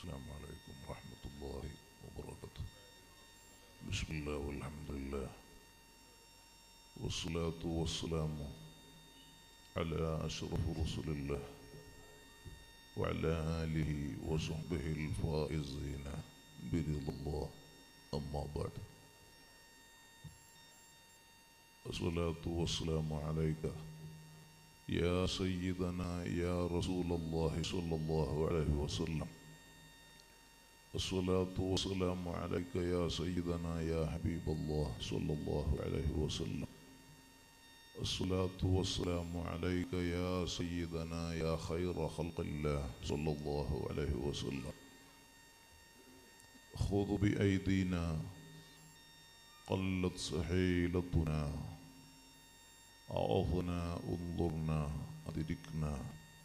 السلام عليكم ورحمة الله وبركاته بسم الله والحمد لله والصلاة والسلام على أشرف رسل الله وعلى آله وصحبه الفائزين برضا الله أما بعد الصلاة والسلام عليك يا سيدنا يا رسول الله صلى الله عليه وسلم الصلاة والسلام عليك يا سيدنا يا حبيب الله صلى الله عليه وسلم الصلاة والسلام عليك يا سيدنا يا خير خلق الله صلى الله عليه وسلم خذ بأيدينا قلت سحيلتنا أعظنا انظرنا أدركنا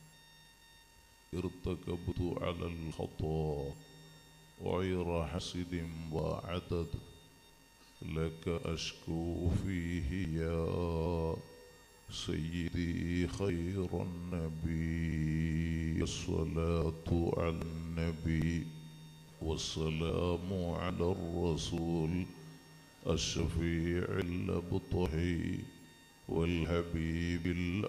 ارتكبت على الخطا غير حسد وعدد لك أشكو فيه يا سيدي خير النبي الصلاة على النبي والسلام على الرسول الشفيع الأبطحي والحبيب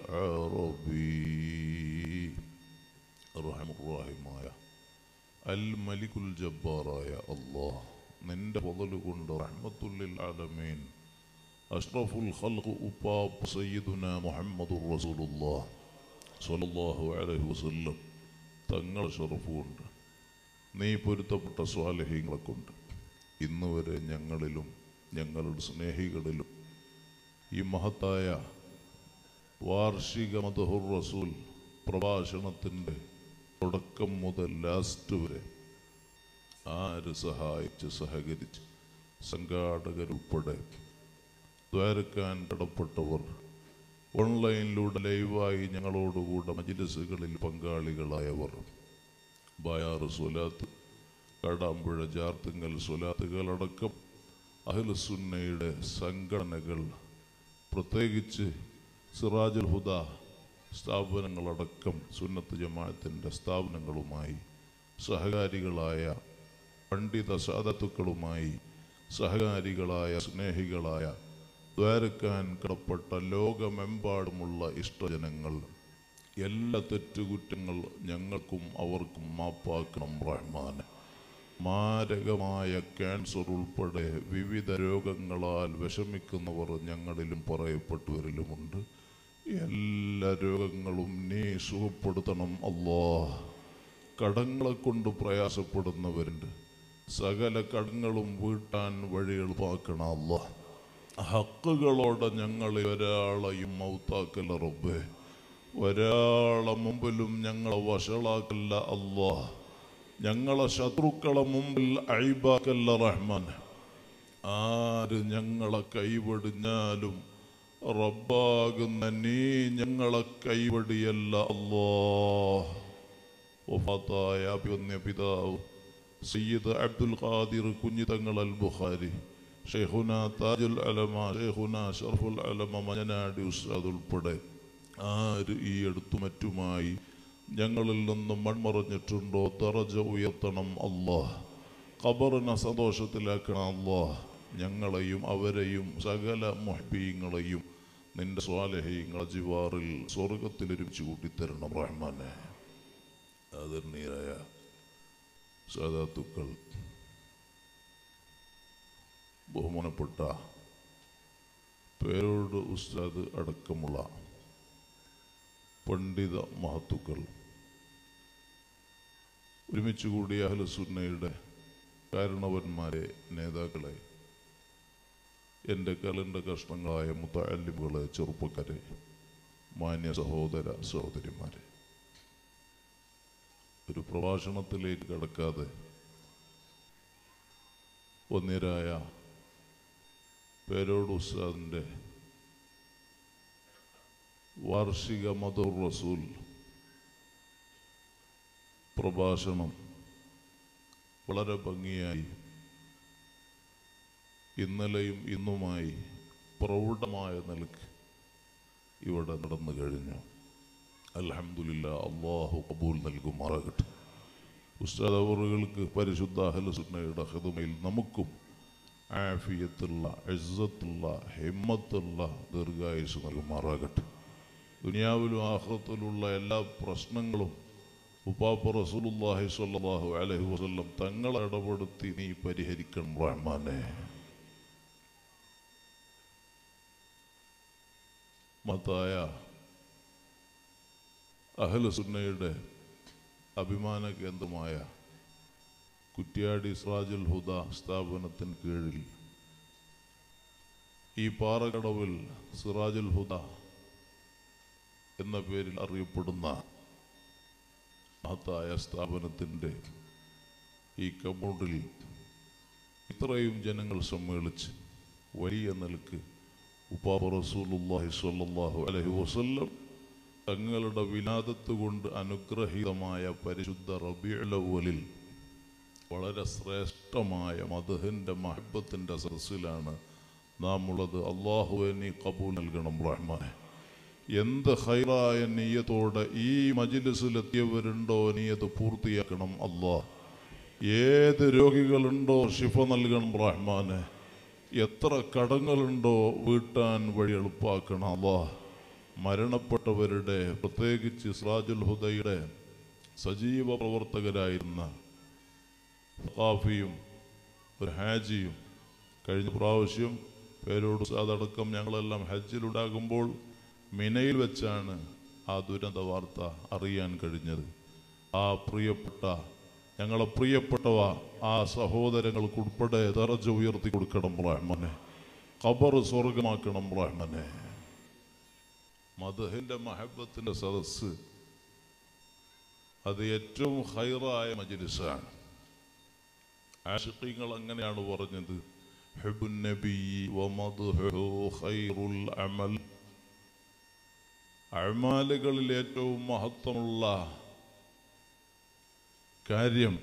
العربي الرحم الراحماയ അൽ മലിക്കുൽ ജബ്ബാറായ അള്ളാഹ് നിന്റെ പൊതല് കൊണ്ട് റഹ്മത്തുല്ലിൽ ആലമീൻ അഷ്റഫുൽ ഖൽഖ് ഉപ്പാപ്പ് സയ്യിദുന മുഹമ്മദുർ റസൂലുള്ളാഹ് സ്വല്ലല്ലാഹു അലൈഹി വസല്ലം തങ്ങൾ ഷറഫുണ്ട് നീ പൊരുത്തപ്പെട്ട സ്വാലഹ്യങ്ങളെ കൊണ്ട് ഇന്ന് വരെ ഞങ്ങളിലും ഞങ്ങളുടെ സ്നേഹികളിലും ഈ മഹത്തായ വാർഷിക മദഹുർ റസൂൽ പ്രഭാഷണത്തിൻ്റെ തുടക്കം മുതൽ ലാസ്റ്റ് വരെ ആര് സഹായിച്ച് സഹകരിച്ച് സംഘാടകരുൾപ്പെടെ ദ്വാരക്കാൻ കടപ്പെട്ടവർ ഓൺലൈനിലൂടെ ലൈവായി ഞങ്ങളോടുകൂടെ മജിലിസുകളിൽ പങ്കാളികളായവർ ബയാറ് സ്വലാത്ത് കാടാമ്പുഴ ജാർത്തുങ്ങൽ സ്വലാത്തുകളടക്കം അഹ്ലുസുന്നയുടെ സംഘടനകൾ പ്രത്യേകിച്ച് സിറാജുൽ ഹുദ സ്ഥാപനങ്ങളടക്കം സുന്നത്ത് ജമാഅത്തിൻ്റെ സ്ഥാപനങ്ങളുമായി സഹകാരികളായ പണ്ഡിത സാധത്തുക്കളുമായി സഹകാരികളായ സ്നേഹികളായ ദ്വാരക്കാൻ കടപ്പെട്ട ലോകമെമ്പാടുമുള്ള ഇഷ്ടജനങ്ങൾ എല്ലാ തെറ്റുകുറ്റങ്ങൾ ഞങ്ങൾക്കും അവർക്കും മാപ്പാക്കണം റഹ്മാന് മാരകമായ ക്യാൻസർ ഉൾപ്പെടെ വിവിധ രോഗങ്ങളാൽ വിഷമിക്കുന്നവർ ഞങ്ങളിലും പറയപ്പെട്ടവരിലുമുണ്ട് എല്ലാ രോഗങ്ങളും നീ സുഖപ്പെടുത്തണം അല്ലാ കടങ്ങളെ കൊണ്ട് പ്രയാസപ്പെടുന്നവരുണ്ട് സകല കടങ്ങളും വീട്ടാൻ വഴി എളുപ്പാക്കണം അല്ല ഹക്കുകളോടെ ഞങ്ങളെ ഒരാളെയും മൗത്താക്കല്ല റബ്ബേ ഒരാളെ മുമ്പിലും ഞങ്ങളെ വഷളാക്കല്ല അല്ലാ ഞങ്ങളെ ശത്രുക്കളെ മുമ്പിൽ അഴിബാക്കല്ല റഹ്മാൻ ആര് ഞങ്ങളെ കൈവടിഞ്ഞാലും റബ്ബാകുന്ന നീ ഞങ്ങളെ കൈവടിയല്ല അല്ലോ വഫാത്തായ അഭിവന്യ പിതാവ് സയ്യിദ് അബ്ദുൽ ഖാദിർ കുഞ്ഞിതങ്ങൾ അൽ ബുഖാരി ഷെയ്ഖുന താജുൽ അലമ ഷെയ്ഖുന ഷർഫുൽ അലമ മഞ്ഞനാടി ഉസ്താദ് ഉൾപ്പെടെ ആര് ഈ അടുത്തു മറ്റുമായി ഞങ്ങളിൽ നിന്നും മൺമറഞ്ഞിട്ടുണ്ടോ തറജ ഉയർത്തണം അല്ലാഹ് ഖബറിനെ സന്തോഷത്തിലാക്കണം അല്ലാഹ് ഞങ്ങളെയും അവരെയും സകല മൊഹബീങ്ങളെയും നിന്റെ സ്വാലഹീങ്ങളെ ജിവാറിൽ സ്വർഗത്തിൽ ഒരുമിച്ച് കൂട്ടിത്തരണം റഹ്മാനെ ആദരണീയരായ സാധാത്തുക്കൾ ബഹുമാനപ്പെട്ട പേരോട് ഉസ്താദ് അടക്കമുള്ള പണ്ഡിത മഹത്തുക്കൾ ഒരുമിച്ച് കൂടിയ അഹ്ലസുന്നയുടെ കാരണവന്മാരെ നേതാക്കളെ എൻ്റെ കലൻ്റെ കഷ്ണങ്ങളായ മുത്തല്ലിമുകളെ ചെറുപ്പക്കാരെ മാന്യ സഹോദര സഹോദരിമാരെ ഒരു പ്രഭാഷണത്തിലേക്ക് കടക്കാതെ ഒന്നിരായ പേരോട് ഉസ്താദിൻ്റെ വാർഷിക മധുർ റസൂൽ പ്രഭാഷണം വളരെ ഭംഗിയായി ഇന്നലെയും ഇന്നുമായി പ്രൗഢമായ നിലക്ക് ഇവിടെ നടന്നു കഴിഞ്ഞു അൽഹംദുലില്ല അള്ളാഹു കബൂൽ നൽകുമാറാകട്ടെ ഉസ്താദ് അവറുകൾക്ക് പരിശുദ്ധ അഹ്ലുസുന്നയുടെ ഹിതമയിൽ നമുക്കും ആഫിയത്തുള്ള ഇസ്സത്തുള്ള ഹിമ്മത്തുള്ള ദീർഘായുസ് നൽകുമാറാകട്ടെ ദുനിയാവിലും ആഹ്റത്തിലുള്ള എല്ലാ പ്രശ്നങ്ങളും ഉപ്പാപ്പ റസൂലുള്ളാഹി സ്വല്ലല്ലാഹു അലൈഹി വസല്ലം തങ്ങളെ ഇടപെടുത്തി നീ പരിഹരിക്കണം റഹ്മാനെ മത്തായ അഹ്ലുസുന്നയുടെ അഭിമാന കേന്ദ്രമായ കുറ്റ്യാടി സിറാജുൽ ഹുദ സ്ഥാപനത്തിന് കീഴിൽ ഈ പാറകടവിൽ സിറാജുൽ ഹുദ എന്ന പേരിൽ അറിയപ്പെടുന്ന മഹത്തായ സ്ഥാപനത്തിൻ്റെ ഈ കമ്പൗണ്ടിൽ ഇത്രയും ജനങ്ങൾ സമ്മേളിച്ച് വലിയ നിലക്ക് ഉപ്പാപ്പ റസൂലുള്ളാഹി സ്വല്ലല്ലാഹു അലൈഹി വസല്ലം തങ്ങളുടെ വിനാദത്ത് കൊണ്ട് അനുഗ്രഹീതമായ പരിശുദ്ധ റബീഉൽ അവ്വലിൽ വളരെ ശ്രേഷ്ഠമായ മധുഹിൻ്റെ മഹബത്തിൻ്റെ സദസ്സിലാണ് നാം ഉള്ളത് അള്ളാഹുവെ നീ കബൂൽ നൽകണം റഹ്മാനെ എന്ത് ഹൈറായ നീയത്തോടെ ഈ മജിലിസിലെത്തിയവരുണ്ടോ നീ അത് പൂർത്തിയാക്കണം അള്ളാഹ് ഏത് രോഗികളുണ്ടോ ശിഫ നൽകണം റഹ്മാനെ എത്ര കടങ്ങളുണ്ടോ വീട്ടാൻ വഴി എളുപ്പാക്കണം അള്ളാഹ് മരണപ്പെട്ടവരുടെ പ്രത്യേകിച്ച് സിറാജുൽ ഹുദയുടെ സജീവ പ്രവർത്തകരായിരുന്ന ഖാഫിയും ഒരു ഹാജിയും കഴിഞ്ഞ പ്രാവശ്യം പേരോട് അതടക്കം ഞങ്ങളെല്ലാം ഹജ്ജിലുണ്ടാകുമ്പോൾ മിനയിൽ വെച്ചാണ് ആ ദുരന്ത വാർത്ത അറിയാൻ കഴിഞ്ഞത് ആ പ്രിയപ്പെട്ട ഞങ്ങളെ പ്രിയപ്പെട്ടവ ആ സഹോദരങ്ങൾക്കുൾപ്പെടെ ദറജ ഉയർത്തി കൊടുക്കണം റഹ്മനെ ഖബർ സ്വർഗമാക്കണം റഹ്മനെ മദഹിന്റെ മഹബത്തിന്റെ സദസ്സ് അത് ഏറ്റവും ഹൈറായ മജിലിസാണ് ആഷിഖീങ്ങൾ അങ്ങനെയാണ് പറഞ്ഞത് ഹുബുൻ നബി വമദ്ഹുഹു ഖൈറുൽ അമൽ അമാലുകളിൽ ഏറ്റവും മഹത്വമുള്ള കാര്യം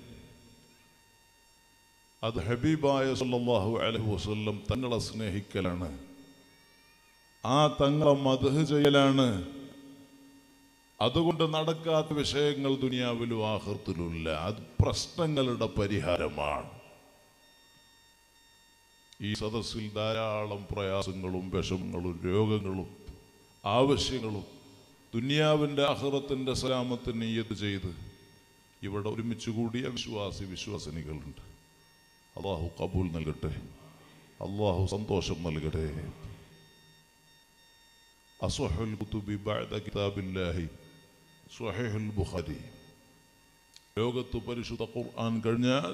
അത് ഹബീബായ സല്ലല്ലാഹു അലൈഹി വസല്ലം തങ്ങളെ സ്നേഹിക്കലാണ് ആ തങ്ങളെ മധു ചെയ്യലാണ് അതുകൊണ്ട് നടക്കാത്ത വിഷയങ്ങൾ ദുനിയാവിലും ആഹൃത്തിലുമില്ല അത് പ്രശ്നങ്ങളുടെ പരിഹാരമാണ് ഈ സദസ്സിൽ ധാരാളം പ്രയാസങ്ങളും വിഷമങ്ങളും രോഗങ്ങളും ആവശ്യങ്ങളും ദുനിയാവിൻ്റെ അഹ്റത്തിൻ്റെ സലാമത്തിന് നീയത്ത് ചെയ്ത് ഇവിടെ ഒരുമിച്ച് കൂടിയ വിശ്വാസി വിശ്വാസിനികളുണ്ട് അള്ളാഹു കബൂൽ നൽകട്ടെ അള്ളാഹു സന്തോഷം നൽകട്ടെ അസ്വഹുൽ കുത്തുബി ബഅദ കിതാബില്ലാഹി സ്വഹീഹുൽ ബുഖാരി ലോകത്ത് പരിശുദ്ധ ഖുർആൻ കഴിഞ്ഞാൽ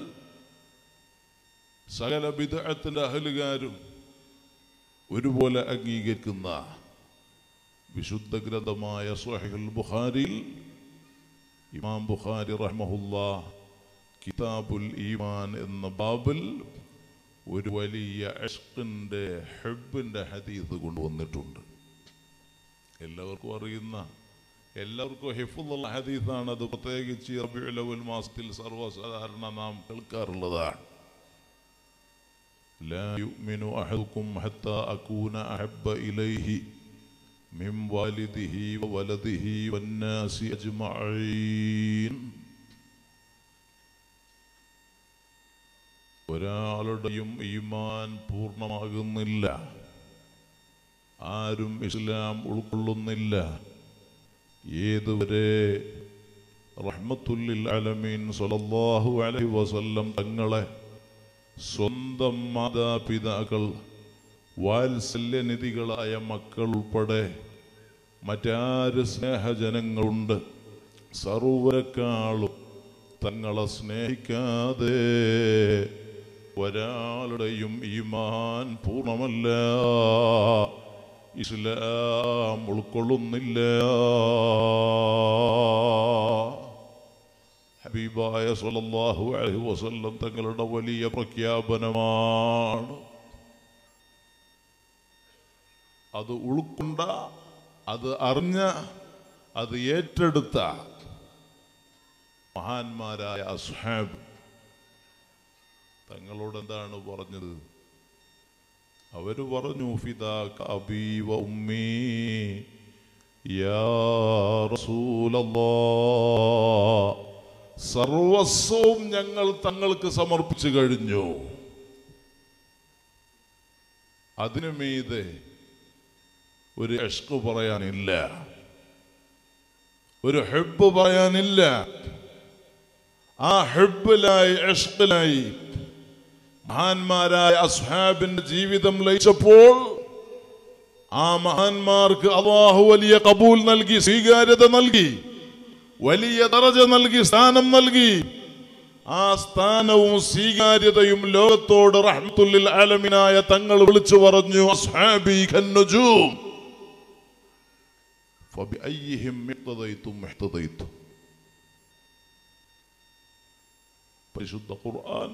സകല ബിദഅത്തിന്റെ അഹലുകാരും ഒരുപോലെ അംഗീകരിക്കുന്ന വിശുദ്ധ ഗ്രന്ഥമായ സ്വഹീഹുൽ ബുഖാരിയിൽ ഇമാം ബുഖാരി റഹ്മഹുല്ലാ കിതാബുൽ ഈമാൻ എന്ന ബാബിൽ ഒരു വലിയ അഷ്കിൻ്റെ ഹെബിൻ്റെ ഹദീസ് കൊണ്ടുവന്നിട്ടുണ്ട് എല്ലാവർക്കും അറിയുന്ന എല്ലാവർക്കും ഹിഫുള്ള ഹദീസാണ് അത് പ്രത്യേകിച്ച് റബിയുലവൽ മാസത്തിൽ സർവ്വസാധാരണ നാം കേൾക്കാറുള്ളതാണ് لا يؤمن أحدكم حتى أكون أحب إليه من والده وولده والناس أجمعين ഒരാളുടെയും ഈമാൻ പൂർണ്ണമാകുന്നില്ല ആരും ഇസ്ലാം ഉൾക്കൊള്ളുന്നില്ല ഏതുവരെ റഹ്മത്തുല്ലിൽ അലമീൻ സല്ലല്ലാഹു അലൈഹി വസല്ലം തങ്ങളെ സ്വന്തം മാതാപിതാക്കൾ വാത്സല്യനിധികളായ മക്കൾ ഉൾപ്പെടെ മറ്റാര് സ്നേഹജനങ്ങളുണ്ട് സർവരെക്കാളും തങ്ങളെ സ്നേഹിക്കാതെ ഒരാളുടെയും ഈമാൻ പൂർണ്ണമല്ല ഇസ്ലാം ഉൾക്കൊള്ളുന്നില്ല ഹബീബായ സല്ലല്ലാഹു അലൈഹി വസല്ലം തങ്ങളുടെ വലിയ പ്രഖ്യാപനമാണ് അത് ഉൾക്കൊണ്ട അത് അറിഞ്ഞ അത് ഏറ്റെടുത്ത മഹാന്മാരായ അസ്ഹാബ് തങ്ങളോട് എന്താണ് പറഞ്ഞത് അവര് പറഞ്ഞു ഫിദാക അബീ വ ഉമ്മീ യാ റസൂലല്ലാഹ് സർവസ്വവും ഞങ്ങൾ തങ്ങൾക്ക് സമർപ്പിച്ചു കഴിഞ്ഞു അതിനു മീതെ ഒരു എഷ്ക് പറയാനില്ല ഒരു ഹെബ് പറയാനില്ല ആ ഹെബിലായി എഷ്കിലായി മഹാന്മാരായ അസ്ഹാബിന്റെ ജീവിതം ലയിച്ചപ്പോൾ ആ മഹാന്മാർക്ക് അള്ളാഹു വലിയ കബൂൽ നൽകി സ്വീകാര്യത നൽകി വലിയ ദറജ നൽകി സ്ഥാനം നൽകി ആ സ്ഥാനവും സ്വീകാര്യതയും ലോകത്തോട് റഹ്മത്തുല്ലിൽ ആലമിനായ തങ്ങൾ വിളിച്ചു പറഞ്ഞു അസ്ഹാബി ഖന്നുജൂം فبأيهم اقتديتم اهتديتم പരിശുദ്ധ ഖുർആൻ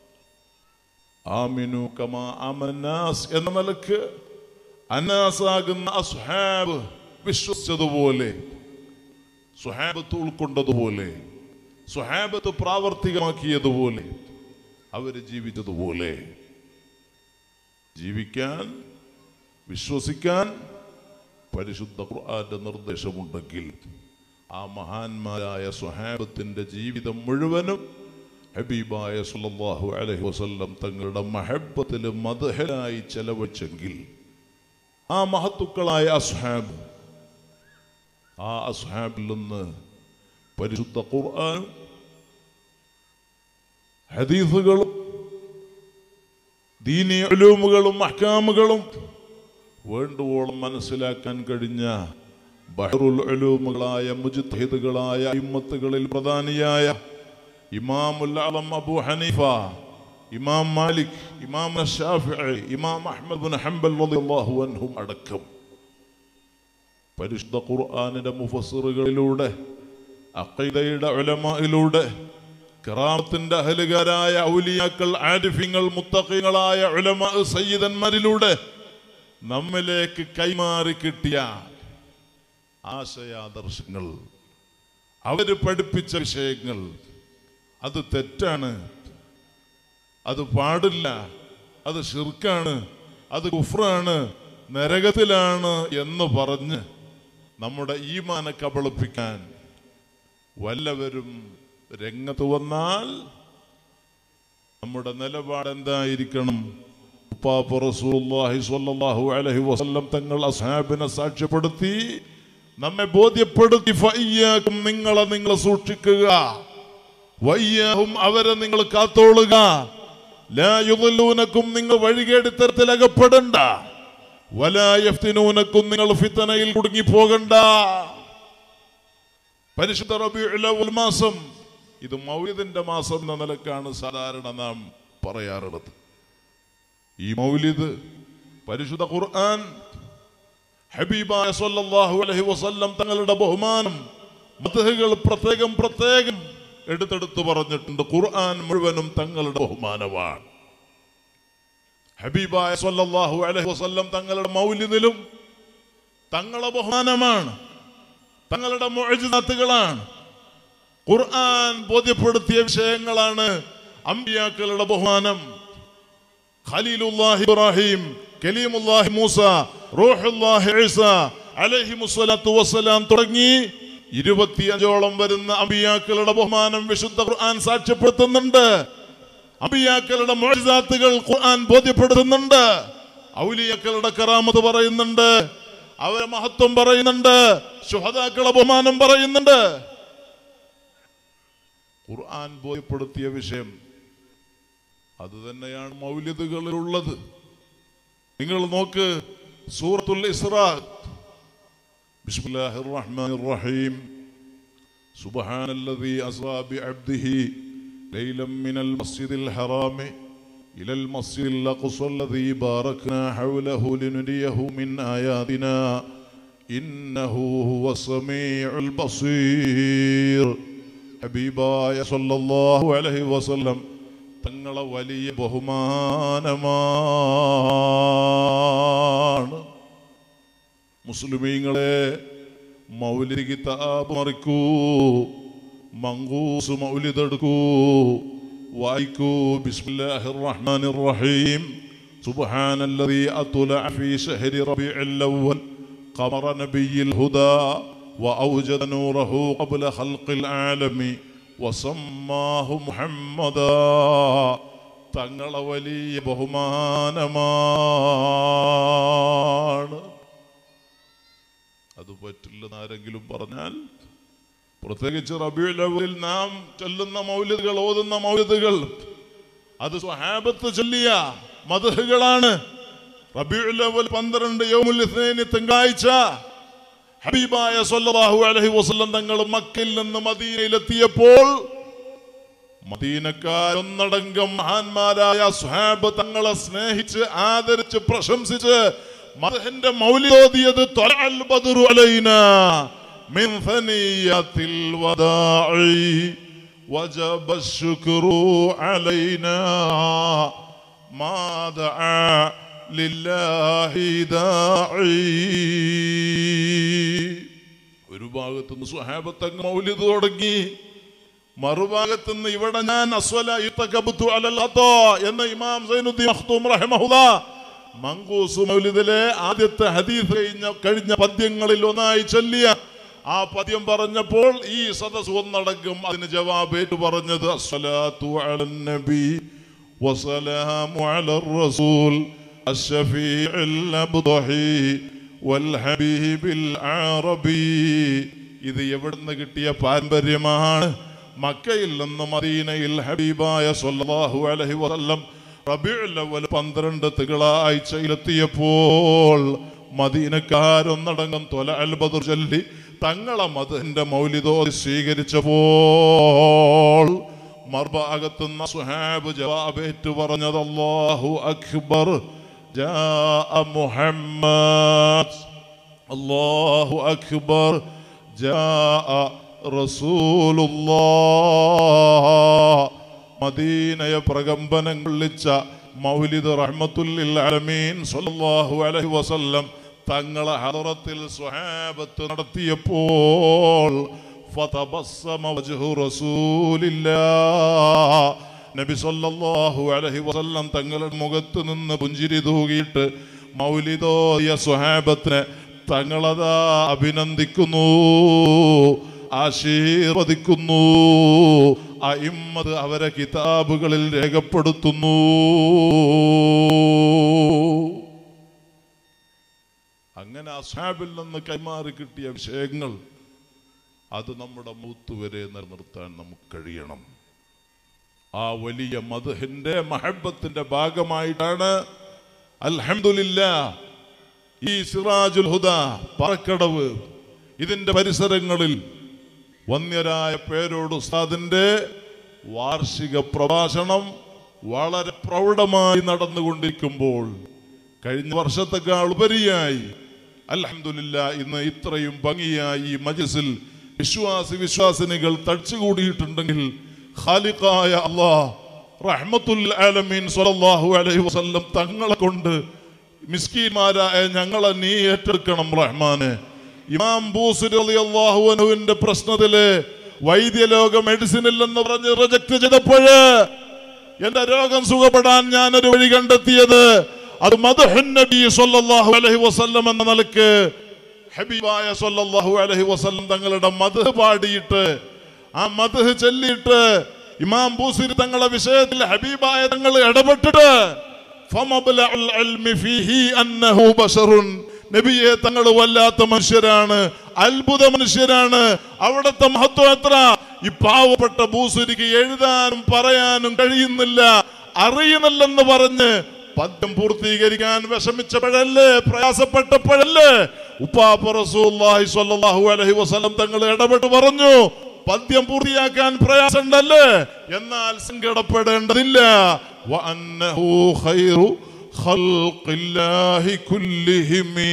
ആമിനു കമാ അമന്നാസ് എന്ന നിലക്ക് അന്നാസാകുന്ന അസ്ഹാബ് വിശ്വസിച്ചതുപോലെ സുഹാബത്ത് ഉൾക്കൊണ്ടതുപോലെ സുഹാബത്ത് പ്രാവർത്തികമാക്കിയതുപോലെ അവര് ജീവിച്ചതുപോലെ ജീവിക്കാൻ വിശ്വസിക്കാൻ പരിശുദ്ധ ഖുർആന്റെ നിർദ്ദേശമുണ്ടെങ്കിൽ ആ മഹാന്മാരായ സുഹാബത്തിന്റെ ജീവിതം മുഴുവനും ഹബീബായ സല്ലല്ലാഹു അലൈഹി വസല്ലം തങ്ങളുടെ മഹബത്തിൽ മദഹലായി ചെലവഴിച്ചെങ്കിൽ ആ മഹത്തുക്കളായ അസ്ഹാബ് ആ അസ്ഹാബിൽ നിന്ന് പരിശുദ്ധ ഖുർആനും ഹദീസുകളും ദീനി ഉലൂമുകളും അഹ്കാമുകളും വേണ്ടുവോളം മനസ്സിലാക്കാൻ കഴിഞ്ഞ ബഹറുൽ ഉലൂമുകളായ മുജിത്തഹിദുകളായ ഇമ്മത്തുകളിൽ പ്രധാനിയായ ഇമാമുൽ അലം അബു ഹനീഫ ഇമാം മാലിക് ഇമാം ഷാഫിഈ ഇമാം അഹ്മദ് ബിൻ ഹംബൽ റളിയല്ലാഹു അൻഹും അടക്കം പരിശുദ്ധ ഖുർആനിന്റെ മുഫസ്സിറുകളിലൂടെ അഖീദയുടെ ഉലമായിലൂടെ കറാമത്തിന്റെ അഹലുകാരായ ഔലിയാക്കൾ ആരിഫിങ്ങൾ മുത്തഖിങ്ങളായ ഉലമാ സയ്യിദന്മാരിലൂടെ നമ്മിലേക്ക് കൈമാറി കിട്ടിയ ആശയാദർശങ്ങൾ അവര് പഠിപ്പിച്ച വിഷയങ്ങൾ അത് തെറ്റാണ് അത് പാടില്ല അത് ഷിർക്കാണ് അത് കുഫ്രാണ് നരകത്തിലാണ് എന്ന് പറഞ്ഞ് നമ്മുടെ ഈമാനെ കബളിപ്പിക്കാൻ വല്ലവരും രംഗത്ത് വന്നാൽ നമ്മുടെ നിലപാട് എന്തായിരിക്കണം ഉപ്പാപ്പ റസൂലുള്ളാഹി സ്വല്ലല്ലാഹു അലൈഹി വസല്ലം തങ്ങൾ അസ്ഹാബിനെ സാക്ഷ്യപ്പെടുത്തി നമ്മെ ബോധ്യപ്പെടുത്തി ഫയ്യാക്കും നിങ്ങളെ നിങ്ങൾ സൂക്ഷിക്കുക വയ്യാഹും അവരെ നിങ്ങൾ കാത്തോളുക ലാ യുദല്ലൂനക്കും നിങ്ങൾ വഴികേടിത്തരത്തിൽ അകപ്പെടണ്ട വലാ യഫ്തിനൂനക്കും നിങ്ങൾ ഫിത്തനയിൽ കുടുങ്ങി പോകണ്ട പരിശുദ്ധ റബീഉൽ അവ്വൽ മാസം ഇത് മൗലിദിന്റെ മാസം എന്ന നിലക്കാണ് സാധാരണ നാം പറയാറുള്ളത് ഈ മൗലിദ് പരിശുദ്ധ ഖുർആൻ ഹബീബായ സല്ലല്ലാഹു അലൈഹി വസല്ലം തങ്ങളുടെ ബഹുമാനം മതഹുകൾ പ്രത്യേകം പ്രത്യേകം എടുത്തെടുത്ത് പറഞ്ഞിട്ടുണ്ട് ഖുർആൻ മുഴുവനും തങ്ങളുടെ ബഹുമാനമാണ് ഹബീബായ സല്ലല്ലാഹു അലൈഹി വസല്ലം തങ്ങളുടെ മൗലിദിലും തങ്ങളെ ബഹുമാനമാണ് തങ്ങളുടെ മുഅ്ജിസാത്തുകളാണ് ഖുർആൻ ബോധ്യപ്പെടുത്തിയ വിഷയങ്ങളാണ് അമ്പിയാക്കളുടെ ബഹുമാനം ഖലീലുല്ലാഹി ഇബ്രാഹിം കലീമുല്ലാഹി മൂസ റൂഹുല്ലാഹി ഈസ അലൈഹിമുസ്സലാത്തു വസ്സലാം തുടങ്ങി ഇരുപത്തിയഞ്ചോളം വരുന്ന അമ്പിയാക്കളുടെ ബഹുമാനം വിശുദ്ധ ഖുർആൻ സാക്ഷ്യപ്പെടുത്തുന്നുണ്ട് അമ്പിയാക്കളുടെ മോചിതാത്തുകൾ ഖുർആൻ ബോധ്യപ്പെടുത്തുന്നുണ്ട് ഔലിയാക്കളുടെ കറാമത്ത് പറയുന്നുണ്ട് അവരെ മഹത്വം പറയുന്നുണ്ട് ശുഹതാക്കളെ ബഹുമാനം പറയുന്നുണ്ട് ഖുർആൻ ബോധ്യപ്പെടുത്തിയ വിഷയം അത് തന്നെയാണ് മൗല്യതകളിലുള്ളത് നിങ്ങൾ നോക്ക് സൂറത്തുൽ ഇസ്രാ ബിസ്മില്ലാഹിർ റഹ്മാനിർ റഹീം സുബ്ഹാനല്ലദീ അസ്റാ ബിഅബ്ദിഹി ലൈലം മിനൽ മസ്ജിദിൽ ഹറാമി إلى المسجد الأقصى الذي باركنا حوله لنريه من آياتنا إنه هو السميع البصير حبيباയ സല്ലല്ലാഹു അലൈഹി വസല്ലം തങ്ങളെ വലിയ ബഹുമാനമാണ് മുസ്ലിമീങ്ങളെ മൗലിദ് കിതാബ് മറിക്കൂ മങ്കൂസ് മൗലിദെടുക്കൂ വായിക്കൂ ബിസ്മില്ലാഹിർ റഹ്മാനിർ റഹീം سبحان الذي أطلع في شهر ربيع الأول قمر نبي الهدى وأوجد نوره قبل خلق العالم വസമ്മാഹു മുഹമ്മദ തങ്ങളെ വലിയ ബഹുമാനമാണ് അത് പറ്റില്ലെന്ന് ആരെങ്കിലും പറഞ്ഞാൽ പ്രത്യേകിച്ച് റബിയുലവലിൽ നാം ചൊല്ലുന്ന മൗലിദുകൾ ഓതുന്ന മൗലിദുകൾ അത് സ്വഹാബത്ത് ചൊല്ലിയ മധുഹുകളാണ് റബിയുലവൽ പന്ത്രണ്ട് യോമുൽ ഇസ്നൈനി തിങ്കളാഴ്ച ഹബീബായ സല്ലല്ലാഹു അലൈഹി വസല്ലം തങ്ങൾ മക്കയിൽ നിന്ന് മദീനയിലെത്തിയപ്പോൾ മദീനക്കാരൊന്നടങ്കം മഹാന്മാരായ സ്വഹാബ് തങ്ങളെ സ്നേഹിച്ച് ആദരിച്ച് പ്രശംസിച്ച് മദഹിന്റെ മൗലിയോദിയത് ത്വലഅൽ ബദ്റു അലൈനാ മിൻ ഫനിയത്തിൽ വദാഇ وجب الشكر علينا ما دعا لله داعي ഒരു ഭാഗത്തുനിന്ന് സ്വഹാബത്തങ്ങ് മൗലിദ് തുടങ്ങി മറുഭാഗത്തുനിന്ന് ഇവിടെ ഞാൻ അസ്വല ഇത്തകബുത്തു അലൽ അത്താ എന്ന ഇമാം സൈനുദ്ദീൻ മഖ്തൂം റഹിമഹുല്ലാ മങ്കൂസ് മൗലിദിലെ ആദ്യത്തെ ഹദീസ് കഴിഞ്ഞ കഴിഞ്ഞ പദ്യങ്ങളിൽ ഒന്നായി ചൊല്ലിയ ആ പദ്യം പറഞ്ഞപ്പോൾ ഈ സദസ് ഒന്നടങ്കം അതിന് ജവാബ് ഏറ്റു പറഞ്ഞത് അസ്സലാത്തു അലൻ നബി വസലാമു അലർ റസൂൽ الشفيع الأبضحي والحبيب العربي ഇത് എവിടുന്ന് കിട്ടിയ പാരമ്പര്യമാണ് മക്കയിൽ നിന്ന് മദീനയിൽ ഹബീബായ സല്ലല്ലാഹു അലൈഹി വസല്ലം റബീഉൽ അവ്വൽ പന്ത്രണ്ട് തികളാഴ്ചയിലെത്തിയപ്പോൾ മദീനക്കാരൊന്നടങ്കം തൊല അൽ ബദർ ചൊല്ലി തങ്ങളെ മതന്റെ മൗലിദോതി സ്വീകരിച്ചപ്പോൾ മർഭാഗത്തുനിന്ന് സുഹാബ് ജവാബേറ്റു പറഞ്ഞത് അല്ലാഹു അക്ബർ جاء محمد الله أكبر جاء رسول الله മദീനയെ പ്രകമ്പനം കൊള്ളിച്ച മൗലിദ് റഹ്മത്തുല്ലിൽ അലമീൻ സല്ലല്ലാഹു അലൈഹി വസല്ലം തങ്ങളെ ഹദറത്തിൽ സ്വഹാബത്ത് നടത്തിയപ്പോൾ ഫതബസ്സമ വജ്ഹു റസൂലില്ലാഹ് നബി സല്ലല്ലാഹു അലൈഹി വസല്ലം തങ്ങളുടെ മുഖത്ത് നിന്ന് പുഞ്ചിരി തൂകിയിട്ട് മൗലിദോയ സ്വഹാബത്തിനെ തങ്ങളതാ അഭിനന്ദിക്കുന്നു ആശീർവദിക്കുന്നു അയിമ്മത് അവരെ കിതാബുകളിൽ രേഖപ്പെടുത്തുന്നു അങ്ങനെ അസാബിൽ നിന്ന് കൈമാറി കിട്ടിയ വിഷയങ്ങൾ അത് നമ്മുടെ മൂത്ത് വരെ നിലനിർത്താൻ നമുക്ക് കഴിയണം ആ വലിയ മധുഹിന്റെ മഹബത്തിന്റെ ഭാഗമായിട്ടാണ് അൽഹംദുലില്ല ഈ സിറാജുൽ ഹുദ പറക്കടവ് ഇതിന്റെ പരിസരങ്ങളിൽ വന്യരായ പേരോട് ഉസ്താദിന്റെ വാർഷിക പ്രഭാഷണം വളരെ പ്രൗഢമായി നടന്നുകൊണ്ടിരിക്കുമ്പോൾ കഴിഞ്ഞ വർഷത്തെക്കാൾ ഉപരിയായി അൽഹംദുലില്ല ഇന്ന് ഇത്രയും ഭംഗിയായി ഈ മജസിൽ വിശ്വാസി വിശ്വാസിനികൾ തടിച്ചുകൂടിയിട്ടുണ്ടെങ്കിൽ ഖാലിഖായ അല്ലാഹ് റഹ്മത്തുൽ ആലമീൻ സ്വല്ലല്ലാഹു അലൈഹി വസല്ലം തങ്ങളെ കൊണ്ട് മിസ്കീന്മാരായ ഞങ്ങളെ നീ ഏറ്റെടുക്കണം റഹ്മാനെ ഇമാം ബൂസ് റളിയല്ലാഹു അൻഹുവിന്റെ പ്രശ്നത്തില് വൈദ്യലോക മെഡിസിൻ ഇല്ലെന്ന് പറഞ്ഞ് റിജക്ട് ചെയ്തപ്പോഴ് എന്റെ രോഗം സുഖപ്പെടാൻ ഞാൻ ഒരു വഴി കണ്ടെത്തിയത് അത് മദഹുൻ നബി സല്ലല്ലാഹു അലൈഹി വസല്ലം എന്ന നിലക്ക് ഹബീബായ സല്ലല്ലാഹു അലൈഹി വസല്ലം തങ്ങളുടെ മദഹ് പാടിയിട്ട് ആ മദഹ് ചൊല്ലിയിട്ട് ഇമാം ബൂസിരി തങ്ങളെ വിഷയത്തിൽ ഹബീബായ തങ്ങൾ ഇടപെട്ടിട്ട് ഫമബ്ലഉൽ ഇൽമി ഫീഹി അന്നഹു ബശറുൻ നബിയെ തങ്ങൾ വല്ലാത്ത മനുഷ്യരാണ് അത്ഭുത മനുഷ്യരാണ് അവിടുത്തെ മഹത്വം എത്ര ഈ പാവപ്പെട്ട ബൂസുരിക്ക് എഴുതാനും പറയാനും കഴിയുന്നില്ല അറിയുന്നില്ലെന്ന് പറഞ്ഞ് പദ്യം പൂർത്തീകരിക്കാൻ വിഷമിച്ചപ്പോഴല്ലേ പ്രയാസപ്പെട്ടപ്പോഴല്ലേ ഉപ്പാപ്പ റസൂലുള്ളാഹി സ്വല്ലല്ലാഹു അലൈഹി വസല്ലം തങ്ങൾ ഇടപെട്ട് പറഞ്ഞു പദ്യം പൂർത്തിയാക്കാൻ പ്രയാസമുണ്ടല്ലേ എന്നാൽ സങ്കടപ്പെടേണ്ടതില്ല വഅന്നഹു ഖൈറു ഖൽഖില്ലാഹി കുല്ലിഹിമീ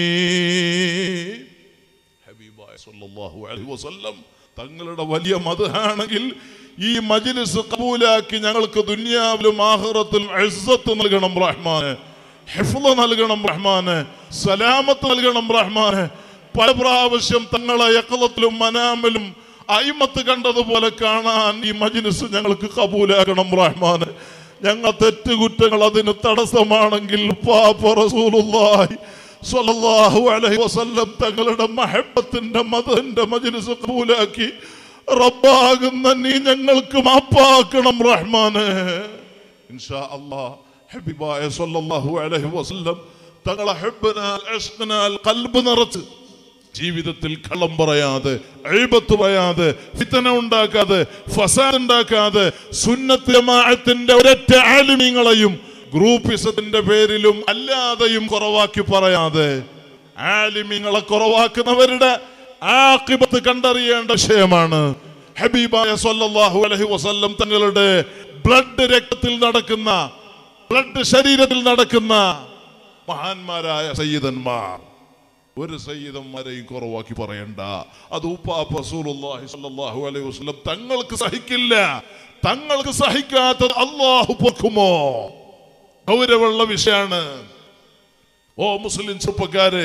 ഹബീബായ സല്ലല്ലാഹു അലൈഹി വസല്ലം തങ്ങളുടെ വലിയ മതമാണെങ്കിൽ ഈ മജ്ലിസ് കബൂലാക്കി ഞങ്ങൾക്ക് ദുനിയാവിലും ആഖിറത്തിലും ഇസ്സത്ത് നൽകണം റഹ്മാനെ ഹിഫ്ള് നൽകണം റഹ്മാനെ സലാമത്ത് നൽകണം റഹ്മാനെ പല പ്രാവശ്യം തങ്ങളെ യക്കളത്തിലും മനാമിലും അയിമത്ത് കണ്ടതുപോലെ കാണാൻ ഈ മജ്ലിസ് ഞങ്ങൾക്ക് കബൂലാക്കണം റഹ്മാനെ ഞങ്ങൾ തെറ്റുകുറ്റങ്ങൾ അതിന് തടസ്സമാണെങ്കിൽ പാപ്പ റസൂലുള്ളാഹി സ്വല്ലല്ലാഹു അലൈഹി വസല്ലം തങ്ങളുടെ മഹബത്തിന്റെ മതന്റെ മജ്ലിസ് കബൂലാക്കി റബ്ബാകുന്ന നീ ഞങ്ങൾക്ക് മാപ്പാക്കണം റഹ്മാനെ ഇൻഷാ അല്ലാ ഹബീബായ സല്ലല്ലാഹു അലൈഹി വസല്ലം തങ്ങളെ ഹബ്ബനാൽ അഷ്ഖനാൽ ഖൽബ് നിറച്ച് ജീവിതത്തിൽ കള്ളം പറയാതെ അഴിബത്ത് പറയാതെ ഫിത്തന ഉണ്ടാക്കാതെ ഫസാദ് ഉണ്ടാക്കാതെ സുന്നത്ത് ജമാഅത്തിന്റെ ഒരൊറ്റ ആലിമീങ്ങളെയും ഗ്രൂപ്പിസത്തിന്റെ പേരിലും അല്ലാതെയും കുറവാക്കി പറയാതെ ആലിമീങ്ങളെ കുറവാക്കുന്നവരുടെ ആക്കിബത്ത് കണ്ടറിയേണ്ട വിഷയമാണ് ഹബീബായ സല്ലല്ലാഹു അലൈഹി വസല്ലം തങ്ങളുടെ ബ്ലഡ് രക്തത്തിൽ നടക്കുന്ന ബ്ലഡ് ശരീരത്തിൽ നടക്കുന്ന മഹാന്മാരായ സയ്യിദന്മാർ ഒരു സയ്യിദന്മാരെയും കുറവാക്കി പറയണ്ട അത് ഉപ്പാപ്പ റസൂലുള്ളാഹി സ്വല്ലല്ലാഹു അലൈഹി വസല്ലം തങ്ങൾക്ക് സഹിക്കില്ല തങ്ങൾക്ക് സഹിക്കാത്തത് അള്ളാഹു പൊക്കുമോ ഗൗരവമുള്ള വിഷയമാണ് ഓ മുസ്ലിം ചെറുപ്പക്കാരെ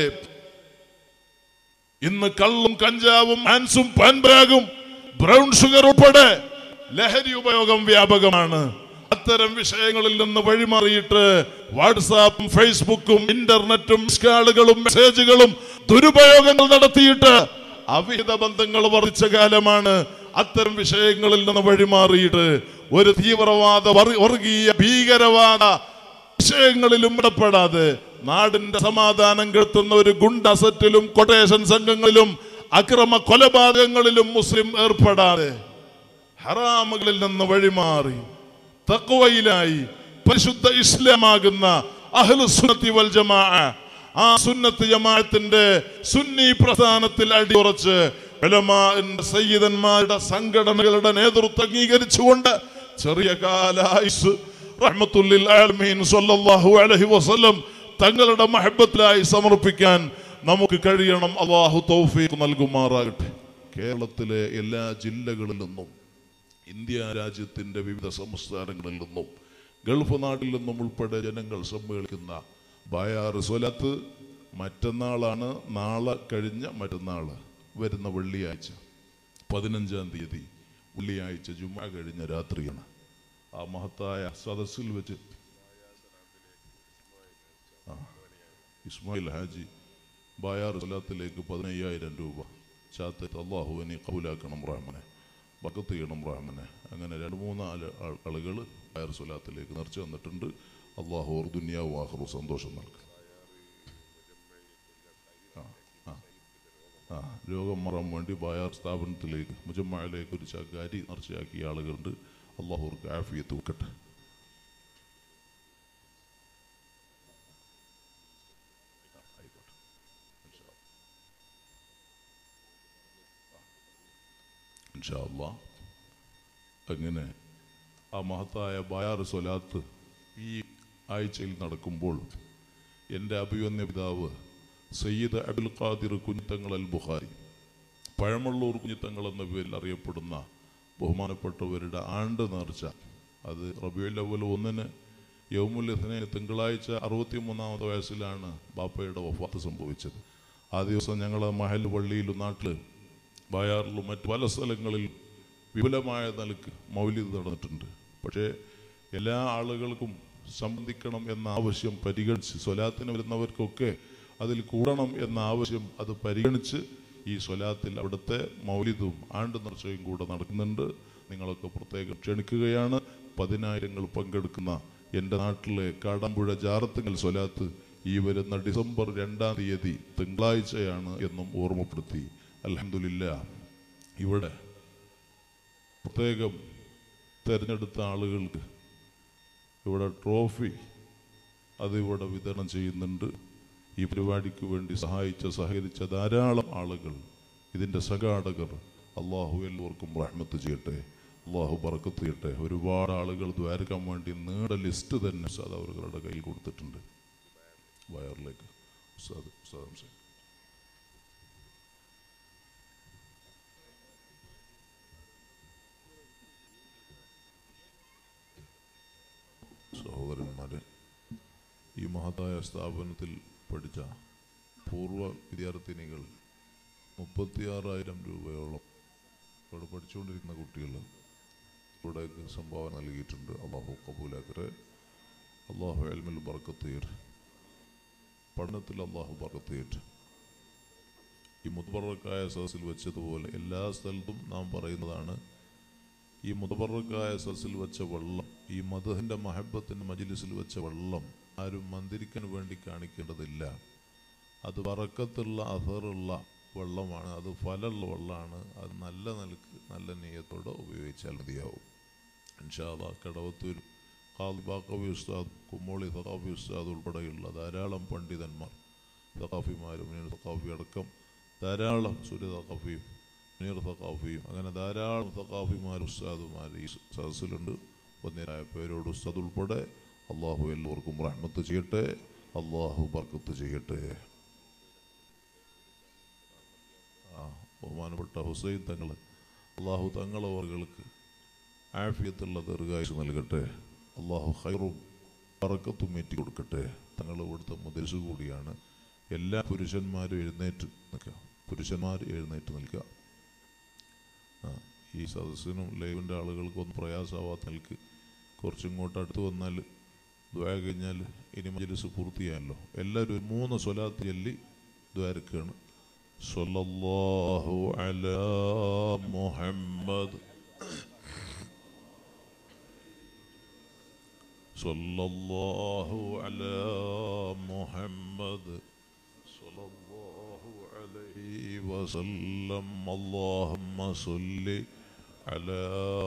ഇന്ന് കള്ളും കഞ്ചാവും ഹാൻസും പാൻബാഗും ബ്രൗൺ ഷുഗർ ഉൾപ്പെടെ ലഹരി ഉപയോഗം വ്യാപകമാണ് അത്തരം വിഷയങ്ങളിൽ നിന്ന് വഴിമാറിയിട്ട് വാട്സാപ്പും ഫേസ്ബുക്കും ഇന്റർനെറ്റും സ്കാളുകളും മെസ്സേജുകളും ദുരുപയോഗങ്ങൾ നടത്തിയിട്ട് അവിഹിത ബന്ധങ്ങൾ വർദ്ധിച്ച കാലമാണ് അത്തരം വിഷയങ്ങളിൽ നിന്ന് വഴിമാറിയിട്ട് ഒരു തീവ്രവാദ വർ- വർഗീയ ഭീകരവാദ വിഷയങ്ങളിലും ഇടപെടാതെ നാടിന്റെ സമാധാനം കെടുത്തുന്ന ഒരു ഗുണ്ടസറ്റിലും കൊട്ടേഷൻ സംഘങ്ങളിലും അക്രമ കൊലപാതകങ്ങളിലും മുസ്ലിം ഏർപ്പെടാതെ ഹറാമുകളിൽ നിന്ന് വഴിമാറി തക്വയിലായി പരിശുദ്ധ ഇസ്ലാമാകുന്ന അഹ്ലുസുന്നത്തി വൽ ജമാ ആ സുന്നത്ത് ജമാഅത്തിന്റെ സുന്നി പ്രസ്ഥാനത്തിൽ അടിയുറച്ച് ഉലമാഇന്റെ സയ്യിദന്മാരുടെ സംഘടനകളുടെ നേതൃത്വം അംഗീകരിച്ചുകൊണ്ട് ചെറിയ കാലായുസ് റഹ്മത്തുല്ലിൽ ആലമീൻ സല്ലല്ലാഹു അലൈഹി വസല്ലം തങ്ങളുടെ മഹബത്തിലായി സമർപ്പിക്കാൻ നമുക്ക് കഴിയണം അള്ളാഹു തൗഫീഖ് നൽകുമാറാകട്ടെ കേരളത്തിലെ എല്ലാ ജില്ലകളിൽ നിന്നും ഇന്ത്യ രാജ്യത്തിന്റെ വിവിധ സംസ്ഥാനങ്ങളിൽ നിന്നും ഗൾഫ് നാട്ടിൽ നിന്നും ഉൾപ്പെടെ ജനങ്ങൾ സമ്മേളിക്കുന്ന ബായാറ് സ്വലത്ത് മറ്റന്നാളാണ് നാളെ കഴിഞ്ഞ മറ്റന്നാൾ വരുന്ന വെള്ളിയാഴ്ച പതിനഞ്ചാം തീയതി വെള്ളിയാഴ്ച ജുമ കഴിഞ്ഞ രാത്രിയാണ് ആ മഹത്തായ സദസ്സിൽ വെച്ച് ആ, ഇസ്മായിൽ ഹാജി ബായാർ സ്വലാത്തിലേക്ക് പതിനയ്യായിരം രൂപ ചാത്തറ്റ് അള്ളാഹുവിനെ കബൂലാക്കണം റഹ്മനെ ബക്കത്ത് ചെയ്യണം റഹ്മനെ അങ്ങനെ രണ്ട് മൂന്ന് ആള് ആളുകൾ ബായാർ സ്വലാത്തിലേക്ക് നിറച്ചു വന്നിട്ടുണ്ട് അള്ളാഹു ഒരു ദുനിയാവും ആഹ്റു സന്തോഷം നൽകും ആ ആ ആ രോഗം മാറാൻ വേണ്ടി ബായാർ സ്ഥാപനത്തിലേക്ക് മുജമ്മയിലേക്ക് ഒരു ചക്കാരി നിറച്ചാക്കിയ ആളുകളുണ്ട് അള്ളാഹു അവർക്ക് ആഫിയത്ത് വെക്കട്ടെ ആയിക്കോട്ടെ ഇൻഷാ അല്ലാ. ഇൻഷാ അല്ലാ. അങ്ങനെ ആ മഹത്തായ ബയാർ സ്വലാത്ത് ഈ ആഴ്ചയിൽ നടക്കുമ്പോൾ എൻ്റെ അഭിവന്യ പിതാവ് സയ്യിദ് അബുൽ ഖാദിർ കുഞ്ഞിത്തങ്ങൾ അൽ ബുഖാരി പഴമള്ളൂർ കുഞ്ഞിത്തങ്ങൾ എന്ന പേരിൽ അറിയപ്പെടുന്ന ബഹുമാനപ്പെട്ടവരുടെ ആണ്ട് നേർച്ച അത് റബിയുൽ അവൽ ഒന്നിന് യൗമുല്ലഥനെ തിങ്കളാഴ്ച അറുപത്തി മൂന്നാമത്തെ വയസ്സിലാണ് ബാപ്പയുടെ വഫാത്ത് സംഭവിച്ചത് ആ ദിവസം ഞങ്ങൾ മഹൽ പള്ളിയിലും നാട്ടിൽ ബായാറിലും മറ്റ് പല സ്ഥലങ്ങളിലും വിപുലമായ നിലക്ക് മൗലിത് നടന്നിട്ടുണ്ട് പക്ഷേ എല്ലാ ആളുകൾക്കും സംബന്ധിക്കണം എന്ന ആവശ്യം പരിഗണിച്ച് സ്വലാത്തിന് വരുന്നവർക്കൊക്കെ അതിൽ കൂടണം എന്ന ആവശ്യം അത് പരിഗണിച്ച് ഈ സ്വലാത്തിൽ അവിടുത്തെ മൗലിദും ആണ്ട് നേർച്ചയും കൂടെ നടക്കുന്നുണ്ട് നിങ്ങളൊക്കെ പ്രത്യേകം ക്ഷണിക്കുകയാണ് പതിനായിരങ്ങൾ പങ്കെടുക്കുന്ന എൻ്റെ നാട്ടിലെ കാടാമ്പുഴ ജാറത്തുങ്ങൽ സ്വലാത്ത് ഈ വരുന്ന ഡിസംബർ രണ്ടാം തീയതി തിങ്കളാഴ്ചയാണ് എന്നും ഓർമ്മപ്പെടുത്തി അലഹമില്ല ഇവിടെ പ്രത്യേകം തിരഞ്ഞെടുത്ത ആളുകൾക്ക് ഇവിടെ ട്രോഫി അത് ഇവിടെ വിതരണം ചെയ്യുന്നുണ്ട് ഈ പരിപാടിക്ക് വേണ്ടി സഹായിച്ച സഹകരിച്ച ധാരാളം ആളുകൾ ഇതിൻ്റെ സംഘാടകർ അള്ളാഹു എല്ലാവർക്കും റഹ്മത്ത് ചെയ്യട്ടെ അള്ളാഹു ബർക്കത്ത് ചെയ്യട്ടെ ഒരുപാട് ആളുകൾ ദ്വാരക്കാൻ വേണ്ടി നീണ്ട ലിസ്റ്റ് തന്നെ ഉസ്താദ് അവരുടെ കയ്യിൽ കൊടുത്തിട്ടുണ്ട് വയറിലേക്ക് ഉസ്താദ് ഉസ്താദ് ഹംസൻ. സഹോദരന്മാരെ ഈ മഹത്തായ സ്ഥാപനത്തിൽ പഠിച്ച പൂർവ്വ വിദ്യാർത്ഥിനികൾ മുപ്പത്തിയാറായിരം രൂപയോളം ഇവിടെ പഠിച്ചുകൊണ്ടിരിക്കുന്ന കുട്ടികൾ ഇവിടെ സംഭാവന നൽകിയിട്ടുണ്ട് അള്ളാഹു കബൂലാക്കറെ അള്ളാഹു എൽമിൽ ബർക്കത്ത് ചെയ്യട്ടെ പഠനത്തിൽ അള്ളാഹു ബർക്കത്ത് ചെയ്യട്ടെ ഈ മുതബറക്കായ സദസ്സിൽ വെച്ചതുപോലെ എല്ലാ സ്ഥലത്തും നാം പറയുന്നതാണ് ഈ മുതബറക്കായ സദസ്സിൽ വെച്ച വെള്ളം ഈ മധുഹിൻ്റെ മഹബത്തിൻ്റെ മജിലിസിൽ വെച്ച വെള്ളം ആരും മന്ദിരിക്കാൻ വേണ്ടി കാണിക്കേണ്ടതില്ല അത് വറക്കത്തുള്ള അസറുള്ള വെള്ളമാണ് അത് ഫലമുള്ള വെള്ളമാണ് അത് നല്ല നിലക്ക് നല്ല നെയ്യത്തോടെ ഉപയോഗിച്ചാൽ മതിയാവും ഇൻഷാല്ല കടവത്തൂർ ഖാദിബാക്കവി ഉസ്താദ് കുമ്മോളി സഖാഫി ഉസ്താദ് ഉൾപ്പെടെയുള്ള ധാരാളം പണ്ഡിതന്മാർ സഖാഫിമാരും മുനീർ സഖാഫി അടക്കം ധാരാളം സൂര്യ സഖാഫിയും മുനീർ സഖാഫിയും അങ്ങനെ ധാരാളം സഖാഫിമാർ ഉസ്താദുമാർ ഈ സദസ്സിലുണ്ട് ഒന്നിനായ പേരോട് ഉസ്താദ് ഉൾപ്പെടെ അള്ളാഹു എല്ലാവർക്കും റഹ്മത്ത് ചെയ്യട്ടെ അള്ളാഹു ബർക്കത്ത് ചെയ്യട്ടെ ആ ബഹുമാനപ്പെട്ട ഹുസൈൻ തങ്ങൾ അള്ളാഹു തങ്ങളവർക്ക് ആഫിയത്തുള്ള ദീർഘായുസ് നൽകട്ടെ അള്ളാഹു ഹൈറും പറക്കത്തും ഏറ്റി കൊടുക്കട്ടെ തങ്ങൾ ഇവിടുത്തെ മുദരിസ് കൂടിയാണ് എല്ലാ പുരുഷന്മാരും എഴുന്നേറ്റ് നിൽക്കുക പുരുഷന്മാർ എഴുന്നേറ്റ് നിൽക്കുക ആ ഈ സദസ്സിനും ലൈവിൻ്റെ ആളുകൾക്കും ഒന്നും പ്രയാസമാവാത്ത നിൽക്ക് കുറച്ചിങ്ങോട്ട് അടുത്ത് വന്നാൽ ദ്വാര കഴിഞ്ഞാൽ ഇനി മജലിസ് പൂർത്തിയായല്ലോ എല്ലാവരും ഒരു മൂന്ന് സ്വലാത്ത് ചൊല്ലി ദ്വാരക്കാണ് സ്വല്ലല്ലാഹു അലാ മുഹമ്മദ് صلى الله على محمد صلى الله عليه وسلم اللهم صل على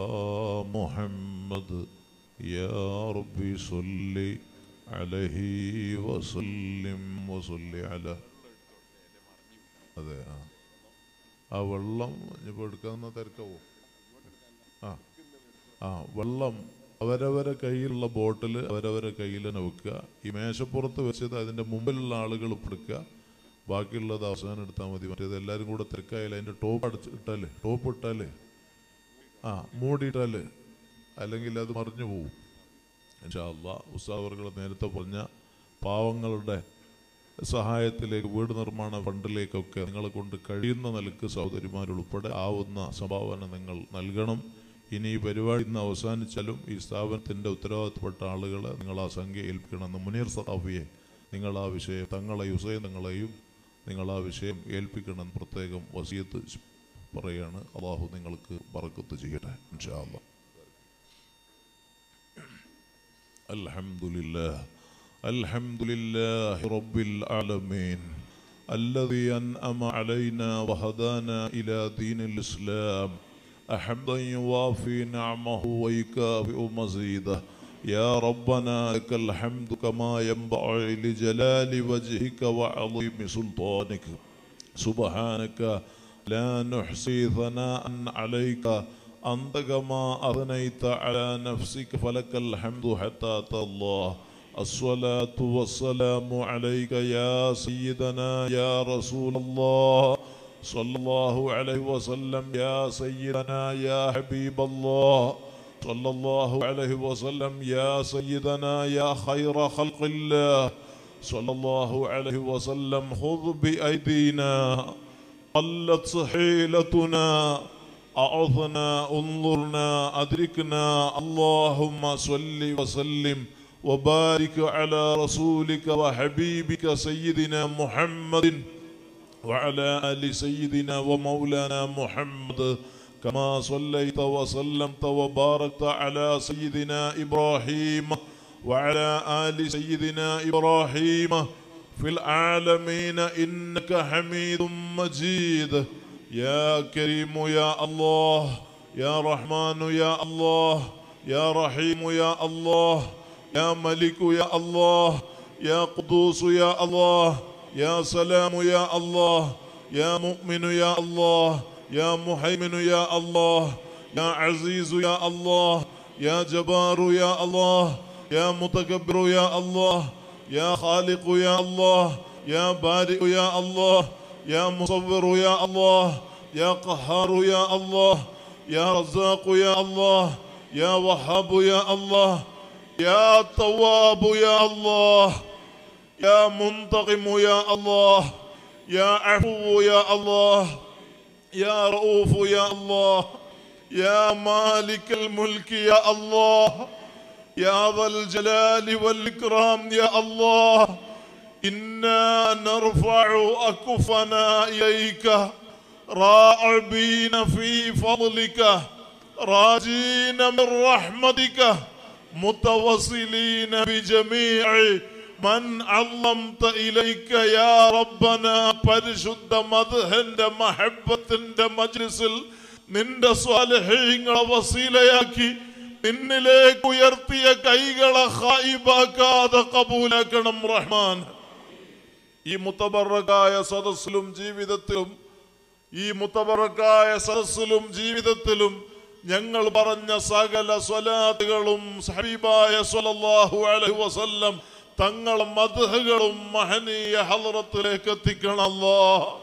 محمد يا ربي صل عليه وسلم وصل على അതെ ആ ആ വെള്ളം ഇനിയിപ്പോൾ എടുക്കാവുന്ന തിരക്കാവോ ആ ആ വെള്ളം അവരവരെ കയ്യിലുള്ള ബോട്ടിൽ അവരവരെ കയ്യിൽ തന്നെ വെക്കുക ഈ മേശപ്പുറത്ത് വെച്ചത് അതിൻ്റെ മുമ്പിലുള്ള ആളുകൾ എടുക്കുക ബാക്കിയുള്ളത് അവസാനം എടുത്താൽ മതി മറ്റേത് എല്ലാവരും കൂടെ തിരക്കായാലും അതിൻ്റെ ടോപ്പ് അടച്ച് ഇട്ടാൽ ടോപ്പ് ഇട്ടാൽ ആ മൂടിയിട്ടാൽ അല്ലെങ്കിൽ അത് മറിഞ്ഞു പോവും ഇൻഷാല്ല ഉത്സാഹവർകൾ നേരത്തെ പറഞ്ഞ പാവങ്ങളുടെ സഹായത്തിലേക്ക് വീട് നിർമ്മാണ ഫണ്ടിലേക്കൊക്കെ നിങ്ങളെ കൊണ്ട് കഴിയുന്ന നിലക്ക് സഹോദരിമാരുൾപ്പെടെ ആവുന്ന സംഭാവന നിങ്ങൾ നൽകണം ഇനി ഈ പരിപാടി ഇന്ന് അവസാനിച്ചാലും ഈ സ്ഥാപനത്തിൻ്റെ ഉത്തരവാദിത്തപ്പെട്ട ആളുകളെ നിങ്ങൾ ആ സംഖ്യ ഏൽപ്പിക്കണമെന്ന് മുനീർ സഹാഫിയെ നിങ്ങൾ ആ വിഷയം തങ്ങളെ യുസൈൻ നിങ്ങളെയും നിങ്ങൾ ആ വിഷയം ഏൽപ്പിക്കണമെന്ന് പ്രത്യേകം വസിയത്ത് പറയാണ് അള്ളാഹു നിങ്ങൾക്ക് പറക്കത്ത് ചെയ്യട്ടെ ഇൻഷാ അള്ളാഹ് الحمد لله الحمد لله رب العالمين الذي أنعم علينا وهدانا إلى دين الإسلام حمدا يوافي نعمه ويكافئ مزيده يا ربنا لك الحمد كما ينبغي لجلال وجهك وعظيم سلطانك سبحانك لا نحصي ثناء عليك أنت كما أثنيت على نفسك فلك الحمد حتى الله الصلاة والسلام عليك يا سيدنا يا رسول الله صلى الله عليه وسلم يا سيدنا يا حبيب الله صلى الله عليه وسلم يا سيدنا يا خير خلق الله صلى الله عليه وسلم خذ بأيدينا قلت صحيلتنا أعظنا انظرنا أدركنا اللهم صل وسلم وبارك على رسولك وحبيبك سيدنا محمد وعلى آل سيدنا ومولانا محمد كما صليت وسلمت وباركت على سيدنا إبراهيم وعلى آل سيدنا إبراهيم في العالمين إنك حميد مجيد يا كريم يا الله يا رحمن يا الله يا رحيم يا الله يا ملك يا الله يا قدوس يا الله يا سلام يا الله يا مؤمن يا الله يا محيمن يا الله يا عزيز يا الله يا جبار يا الله يا متكبر يا الله يا خالق يا الله يا بارئ يا الله يا مصور يا الله يا قهار يا الله يا رزاق يا الله يا وهاب يا الله يا تواب يا الله يا منتقم يا الله يا عفو يا الله يا رؤوف يا الله يا مالك الملك يا الله يا ذا الجلال والإكرام يا الله إنا نرفع أكفنا إليك راعبين في فضلك راجين من رحمتك متوصلين بجميع من علمت إليك يا ربنا പരിശുദ്ധ മദ്ഹന്റെ മഹബത്തിന്റെ മജ്ലിസിൽ നിന്റെ സ്വാലഹീങ്ങളെ വസീലയാക്കി നിന്നിലേക്ക് ഉയർത്തിയ കൈകളെ ഹായിബാക്കാതെ കബൂലാക്കണം റഹ്മാൻ ഈ മുത്തബറക്കായ സദസ്സിലും ജീവിതത്തിലും ഈ മുത്തബറക്കായ സദസ്സിലും ജീവിതത്തിലും ഞങ്ങൾ പറഞ്ഞ സകല സ്വലാത്തുകളും ഹബീബായ സ്വലല്ലാഹു അലൈഹി വസല്ലം തങ്ങളെ മദ്ഹകളും മഹനീയ ഹലറത്തിലേക്ക് എത്തിക്കണമല്ലോ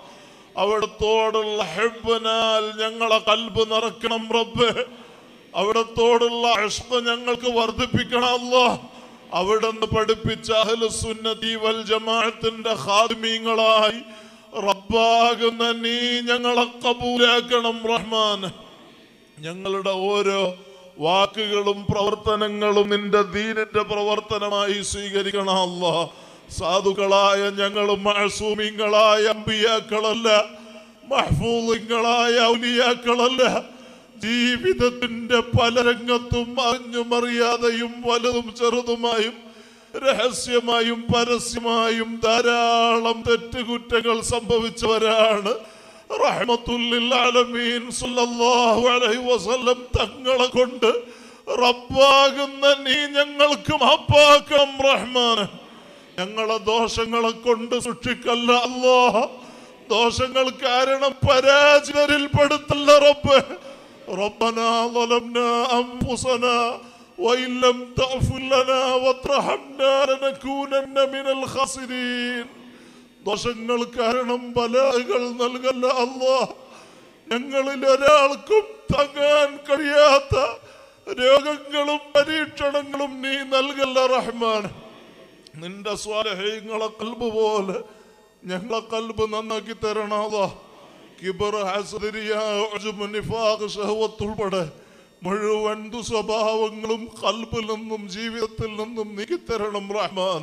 അവിടത്തോടുള്ള ഹെബനാൽ ഞങ്ങളെ കൽബ് നിറക്കണം റബ്ബ് അവിടത്തോടുള്ള അഷ്ക ഞങ്ങൾക്ക് വർദ്ധിപ്പിക്കണമല്ലോ അവിടുന്ന് പഠിപ്പിച്ച അഹ്ലുസുന്നതി വൽ ജമാഅത്തിന്റെ ഖാദിമീങ്ങളായി റബ്ബാകുന്ന നീ ഞങ്ങളെ കബൂലാക്കണം റഹ്മാൻ ഞങ്ങളുടെ ഓരോ വാക്കുകളും പ്രവർത്തനങ്ങളും നിന്റെ ദീനിന്റെ പ്രവർത്തനമായി സ്വീകരിക്കണം അല്ല സാധുക്കളായ ഞങ്ങൾ മഹസൂമിങ്ങളായ അമ്പിയാക്കളല്ല മഹ്ഫൂലിങ്ങളായ ഔലിയാക്കളല്ല ജീവിതത്തിന്റെ പല രംഗത്തും അറിഞ്ഞും അറിയാതെയും വലുതും ചെറുതുമായും രഹസ്യമായും പരസ്യമായും ധാരാളം തെറ്റുകുറ്റങ്ങൾ സംഭവിച്ചവരാണ് റഹ്മത്തുല്ലിൽ ആലമീൻ സല്ലല്ലാഹു അലൈഹി വസല്ലം തങ്ങളെ കൊണ്ട് റബ്ബാകുന്ന നീ ഞങ്ങൾക്ക് മാപ്പാക്കണം റഹ്മാൻ ഞങ്ങളെ ദോഷങ്ങളെ കൊണ്ട് സൂക്ഷിക്കല്ല അല്ലാ ദോഷങ്ങൾ കാരണം പരാജിതരിൽ പെടുത്തല്ല റബ്ബ് ربنا ظلمنا أنفسنا وإن لم تغفر لنا وترحمنا لنكونن من الخاسرين ദോഷങ്ങൾ കാരണം ബലാകൾ നൽകല്ല അല്ലാ ഞങ്ങളിൽ ഒരാൾക്കും തങ്ങാൻ കഴിയാത്ത രോഗങ്ങളും പരീക്ഷണങ്ങളും നീ നൽകല്ല റഹ്മാൻ നിന്റെ സ്വാലഹ്യങ്ങളെ കൽബ് പോലെ ഞങ്ങളെ കൽബ് നന്നാക്കി തരണാതാ കിബർ ഹസദിരിയ ഉജ്ബ്, നിഫാഖ്, ശഹ്വത്ത് ഉൾപ്പെടെ മുഴുവൻ ദുസ്വഭാവങ്ങളും കൽബിൽ നിന്നും ജീവിതത്തിൽ നിന്നും നീക്കിത്തരണം റഹ്മാൻ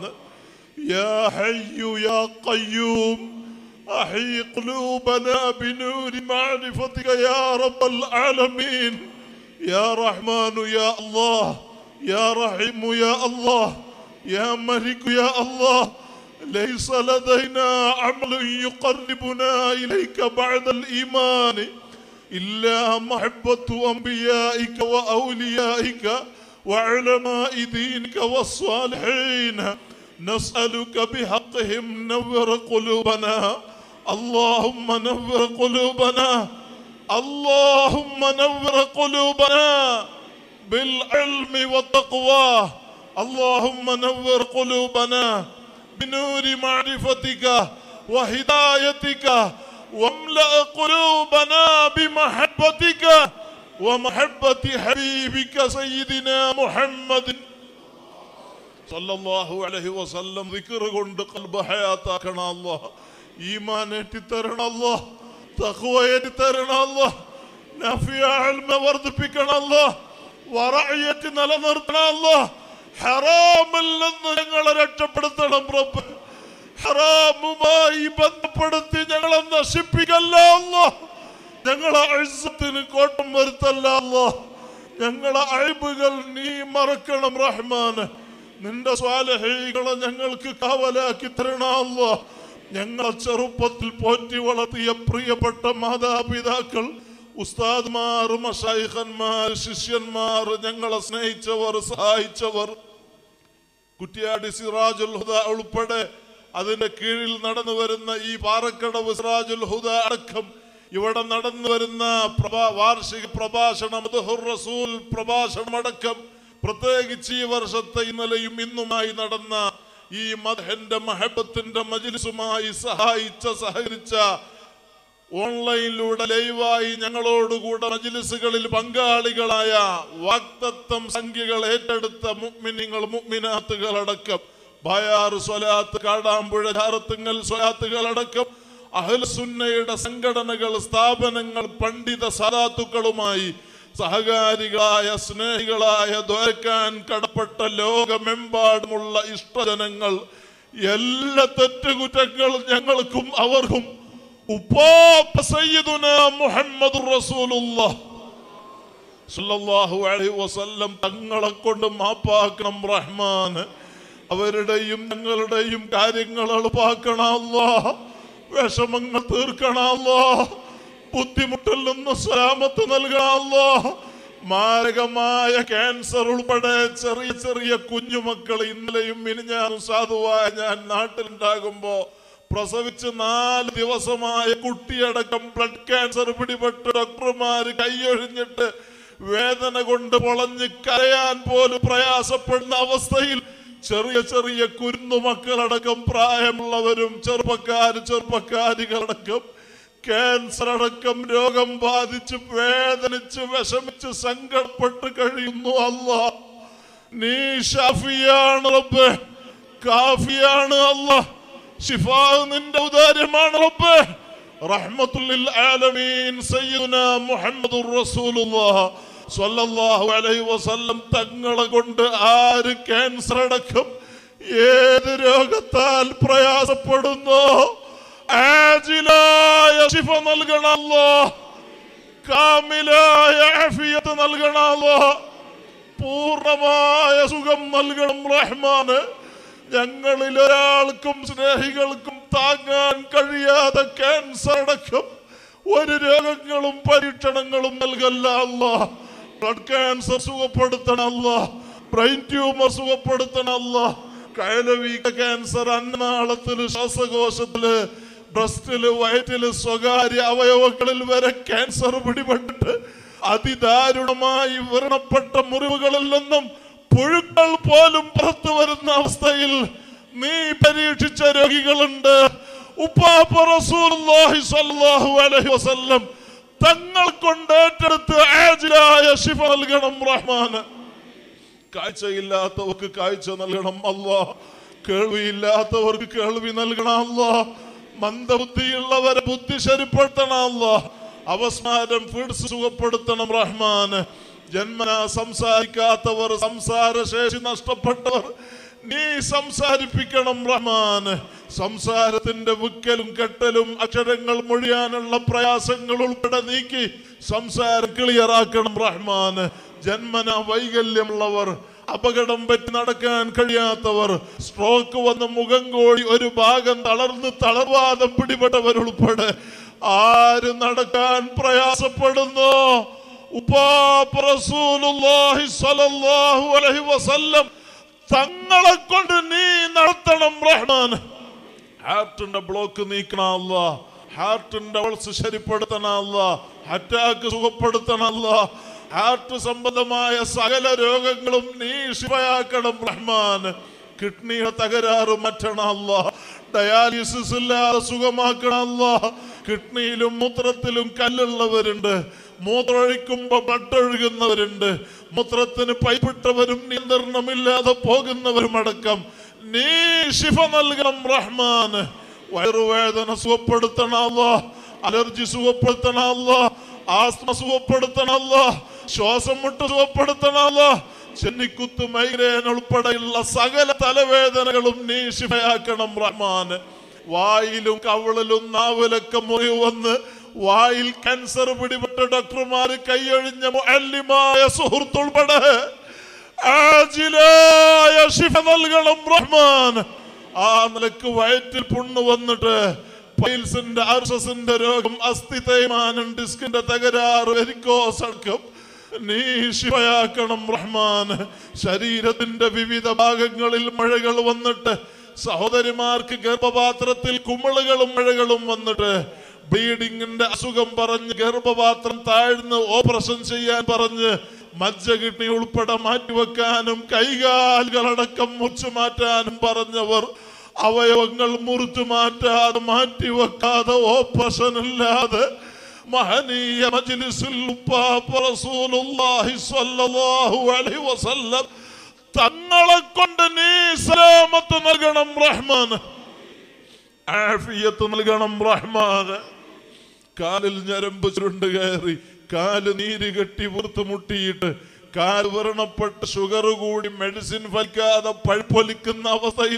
يا حي يا قيوم أحي قلوبنا بنور معرفتك يا رب العالمين يا رحمن يا الله يا رحيم يا الله يا ملك يا الله ليس لدينا عمل يقربنا إليك بعد الإيمان إلا محبة أنبيائك وأوليائك وعلماء دينك والصالحين نسألك بحقهم نور قلوبنا اللهم نور قلوبنا اللهم نور قلوبنا بالعلم والتقوى اللهم نور قلوبنا بنور معرفتك وهدايتك واملأ قلوبنا بمحبتك ومحبة حبيبك سيدنا محمد സല്ലല്ലാഹു അലൈഹി വസല്ലം ദിക്ർ കൊണ്ട് ഖൽബ് ഹയാത്താക്കണം അല്ലാഹ് ഈമാൻ ഏറ്റിത്തരണം അല്ലാഹ് തഖ്വ ഏറ്റിത്തരണം അല്ലാഹ് നഫിയ ഇൽമ വർദ്ധിപ്പിക്കണം അല്ലാഹ് വറഅയത്ത് നിലനിർത്തണം അല്ലാഹ് ഹറാമിൽ നിന്ന് ഞങ്ങളെ രക്ഷപ്പെടുത്തണം റബ്ബ് ഹറാമുമായി ബന്ധപ്പെടുത്തി ഞങ്ങളെ നശിപ്പിക്കല്ല അല്ലാഹ് ഞങ്ങളെ അഴ്സത്തിന് കോട്ടം വരുത്തല്ല അല്ലാഹ് ഞങ്ങളെ അഴിബുകൾ നീ മറക്കണം റഹ്മാന് നിന്റെ സ്വാലഹൈകളെ ഞങ്ങൾക്ക് കാവലാക്കി തരണമല്ല ഞങ്ങളെ ചെറുപ്പത്തിൽ പോറ്റി വളർത്തിയ പ്രിയപ്പെട്ട മാതാപിതാക്കൾ ഉസ്താദ്മാർ മഷൈഖന്മാർ ശിഷ്യന്മാർ ഞങ്ങളെ സ്നേഹിച്ചവർ സഹായിച്ചവർ കുറ്റിയാടി സിറാജുൽ ഹുദ ഉൾപ്പെടെ അതിന്റെ കീഴിൽ നടന്നു വരുന്ന ഈ പാറക്കടവ് സിറാജുൽ ഹുദ അടക്കം ഇവിടെ നടന്നു വരുന്ന പ്രഭാ വാർഷിക പ്രഭാഷണം ദുഹുർ റസൂൽ പ്രഭാഷണം അടക്കം പ്രത്യേകിച്ച് ഈ വർഷത്തെ ഇന്നലെയും ഇന്നുമായി നടന്ന ഈ മദഹന്റെ മഹബത്തിന്റെ മജിലിസുമായി സഹായിച്ച സഹകരിച്ച ഓൺലൈനിലൂടെ ലൈവായി ഞങ്ങളോടുകൂടെ മജിലിസുകളിൽ പങ്കാളികളായ വാക്തത്വം സംഖ്യകൾ ഏറ്റെടുത്ത മുഗ്മിനിങ്ങൾ മുഗ്മിനാത്തുകൾ അടക്കം ബയാർ സ്വലാത്ത് കാടാമ്പുഴ ചാറത്തുങ്ങൽ സ്വലാത്തുകൾ അടക്കം അഹൽസുന്നയുടെ സംഘടനകൾ സ്ഥാപനങ്ങൾ പണ്ഡിത സലാത്തുക്കളുമായി സഹകാരികളായ സ്നേഹികളായ ദ്വാരക്കാൻ കടപ്പെട്ട ലോകമെമ്പാടുമുള്ള ഇഷ്ടജനങ്ങൾ എല്ലാ തെറ്റുകുറ്റങ്ങളും ഞങ്ങൾക്കും അവർക്കും ഉപ്പാപ്പ സയ്യിദുന മുഹമ്മദ് റസൂലുള്ളാഹ് സല്ലല്ലാഹു അലൈഹി വസല്ലം തങ്ങളെ കൊണ്ട് മാപ്പാക്കണം റഹ്മാൻ അവരുടെയും ഞങ്ങളുടെയും കാര്യങ്ങൾ എളുപ്പാക്കണമല്ല വിഷമങ്ങൾ തീർക്കണമല്ല ബുദ്ധിമുട്ടിൽ നിന്ന് സലാമത്ത് നൽകണമല്ല മാരകമായ ക്യാൻസർ ഉൾപ്പെടെ ചെറിയ ചെറിയ കുഞ്ഞുമക്കൾ ഇന്നലെയും മിനിഞ്ഞാനും സാധുവായ ഞാൻ നാട്ടിലുണ്ടാകുമ്പോ പ്രസവിച്ച് നാല് ദിവസമായ കുട്ടിയടക്കം ബ്ലഡ് ക്യാൻസർ പിടിപെട്ട് ഡോക്ടർമാര് കൈയൊഴിഞ്ഞിട്ട് വേദന കൊണ്ട് പൊളഞ്ഞ് കരയാൻ പോലും പ്രയാസപ്പെടുന്ന അവസ്ഥയിൽ ചെറിയ ചെറിയ കുരുന്നു മക്കളടക്കം പ്രായമുള്ളവരും ചെറുപ്പക്കാര് ചെറുപ്പക്കാരികളടക്കം ക്യാൻസർ അടക്കം രോഗം ബാധിച്ച് വേദനിച്ച് വിഷമിച്ച് സങ്കടപ്പെട്ട് കഴിയുന്നു അല്ല നീ ഷാഫിയാണ് റബ്ബേ കാഫിയാണ് അല്ല ഷിഫാ നിന്റെ ഔദാര്യമാണ് റബ്ബേ റഹ്മത്തുല്ലിൽ ആലമീൻ സയ്യിദുന മുഹമ്മദുർ റസൂലുള്ളാഹ് സ്വല്ലല്ലാഹു അലൈഹി വസല്ലം തങ്ങളെ കൊണ്ട് ആര് ക്യാൻസർ അടക്കം ഏത് രോഗത്താൽ പ്രയാസപ്പെടുന്നോ ആജിലായ ശിഫ നൽകണമല്ലോ കാമിലായ ആഫിയത്ത് നൽകണമല്ലോ പൂർണ്ണമായ സുഖം നൽകണം റഹ്മാന് ഞങ്ങളിൽ ഒരാൾക്കും സ്നേഹികൾക്കും താങ്ങാൻ കഴിയാതെ ക്യാൻസർ അടക്കം ഒരു രോഗങ്ങളും പരീക്ഷണങ്ങളും നൽകല്ല അല്ല ബ്ലഡ് ക്യാൻസർ സുഖപ്പെടുത്തണമല്ല ബ്രെയിൻ ട്യൂമർ സുഖപ്പെടുത്തണമല്ല കയലവീക്ക ക്യാൻസർ അന്നനാളത്തില് ശ്വാസകോശത്തില് ബ്രസ്റ്റില് വയറ്റില് സ്വകാര്യ അവയവങ്ങളിൽ വരെ ക്യാൻസർ പിടിപെട്ടിട്ട് അതിദാരുണമായി വ്രണപ്പെട്ട മുറിവുകളിൽ നിന്നും പുഴുക്കൾ പോലും പുറത്തു വരുന്ന അവസ്ഥയിൽ നീ പരീക്ഷിച്ച രോഗികളുണ്ട് ഉപ്പാപ്പ റസൂലുള്ളാഹി സ്വല്ലല്ലാഹു അലൈഹി വസല്ലം തങ്ങൾ കൊണ്ട് ഏറ്റെടുത്ത് ആജിലായ ശിഫ നൽകണം റഹ്മാന് കാഴ്ചയില്ലാത്തവർക്ക് കാഴ്ച നൽകണം അല്ലാ കേൾവിയില്ലാത്തവർക്ക് കേൾവി നൽകണം അല്ലാ മന്ദബുദ്ധിയുള്ളവരെ ബുദ്ധി ശരിപ്പെടുത്തണം അല്ലാ അവസ്മാരം ഫിഡ്സ് സുഖപ്പെടുത്തണം റഹ്മാന് ജന്മന സംസാരിക്കാത്തവർ സംസാരശേഷി നഷ്ടപ്പെട്ടവർ നീ സംസാരിപ്പിക്കണം റഹ്മാന് സംസാരത്തിന്റെ വിക്കലും കെട്ടലും അക്ഷരങ്ങൾ മൊഴിയാനുള്ള പ്രയാസങ്ങൾ ഉൾപ്പെടെ നീക്കി സംസാരം ക്ലിയറാക്കണം റഹ്മാന് ജന്മന വൈകല്യമുള്ളവർ അപകടം പറ്റി നടക്കാൻ കഴിയാത്തവർ സ്ട്രോക്ക് വന്ന് മുഖം കോടി ഒരു ഭാഗം തളർന്ന് തളർവാദം പിടിപെട്ടവരുൾപ്പെടെ ആര് നടക്കാൻ പ്രയാസപ്പെടുന്നു ഉപ്പാപ്പ റസൂലുള്ളാഹി സ്വല്ലല്ലാഹു അലൈഹി വസല്ലം തങ്ങളെ കൊണ്ട് നീ നടത്തണം റഹ്മാൻ ഹാർട്ടിന്റെ ബ്ലോക്ക് നീക്കണമല്ല ഹാർട്ടിന്റെ വളർച്ച ശരിപ്പെടുത്തണമല്ല അറ്റാക്ക് സുഖപ്പെടുത്തണമല്ല ഹാർട്ട് സംബന്ധമായ സകല രോഗങ്ങളും നീ ശിവയാക്കണം റഹ്മാൻ കിഡ്നിയുടെ തകരാറ് മാറ്റണമല്ല ഡയാലിസിസ് ഇല്ലാതെ സുഖമാക്കണമല്ല കിഡ്നിയിലും മൂത്രത്തിലും കല്ലുള്ളവരുണ്ട് മൂത്രമൊഴിക്കുമ്പോ ബ്ലഡ് ഒഴുകുന്നവരുണ്ട് മൂത്രത്തിന് പൈപ്പിട്ടവരും നിയന്ത്രണമില്ലാതെ പോകുന്നവരും അടക്കം നീ ശിഫ നൽകണം റഹ്മാൻ വയറുവേദന സുഖപ്പെടുത്തണമല്ല അലർജി സുഖപ്പെടുത്തണമല്ല ആസ്മ സുഖപ്പെടുത്തണമല്ല ശ്വാസം മുട്ട് സുഖപ്പെടുത്തണമല്ല ചെന്നിക്കുത്ത് മൈഗ്രേൻ ഉൾപ്പെടെയുള്ള സകല തലവേദനകളും നീ ശിഫയാക്കണം റഹ്മാൻ വായിലും കവിളിലും നാവിലൊക്കെ മുറിവ് വന്ന് വായിൽ ക്യാൻസർ പിടിപെട്ട ഡോക്ടർമാര് കൈയൊഴിഞ്ഞ മുഅല്ലിമായ സുഹൃത്തുൾപ്പെടെ ആജിലായ ശിഫ നൽകണം റഹ്മാൻ ആ നിലക്ക് വയറ്റിൽ പുണ്ണ് വന്നിട്ട് പൈൽസിന്റെ ആർസസിന്റെ രോഗം അസ്ഥി തേയ്മാനം ഡിസ്കിന്റെ തകരാറ് വെരിക്കോസ് അടക്കം നീ ശിവയാക്കണം റഹ്മാൻ ശരീരത്തിന്റെ വിവിധ ഭാഗങ്ങളിൽ മഴകൾ വന്നിട്ട് സഹോദരിമാർക്ക് ഗർഭപാത്രത്തിൽ കുമിളുകളും മഴകളും വന്നിട്ട് ബ്ലീഡിങ്ങിന്റെ അസുഖം പറഞ്ഞ് ഗർഭപാത്രം താഴ്ന്ന് ഓപ്പറേഷൻ ചെയ്യാൻ പറഞ്ഞ് മജ്ജ കിഡ്നി ഉൾപ്പെടെ മാറ്റിവെക്കാനും കൈകാലുകളടക്കം മുറിച്ചു മാറ്റാനും പറഞ്ഞവർ അവയവങ്ങൾ മുറിച്ചു മാറ്റാതെ മാറ്റിവെക്കാതെ ഓപ്പറേഷൻ ഇല്ലാതെ മഹനീയ മജ്ലിസിൽ ഉപ്പാപ്പ റസൂലുള്ളാഹി സ്വല്ലല്ലാഹു അലൈഹി വസല്ലം തങ്ങളെ കൊണ്ട് നീ സലാമത്ത് നൽകണം റഹ്മാൻ ആഫിയത്ത് നൽകണം റഹ്മാൻ കാലിൽ ഞരമ്പ് ചുരുണ്ട് കയറി കാല് നീര് കെട്ടി വീർത്ത് മുട്ടിയിട്ട് കാൽ വ്രണപ്പെട്ട് ഷുഗർ കൂടി മെഡിസിൻ ഫലിക്കാതെ പഴുപ്പൊലിക്കുന്ന അവസ്ഥയിൽ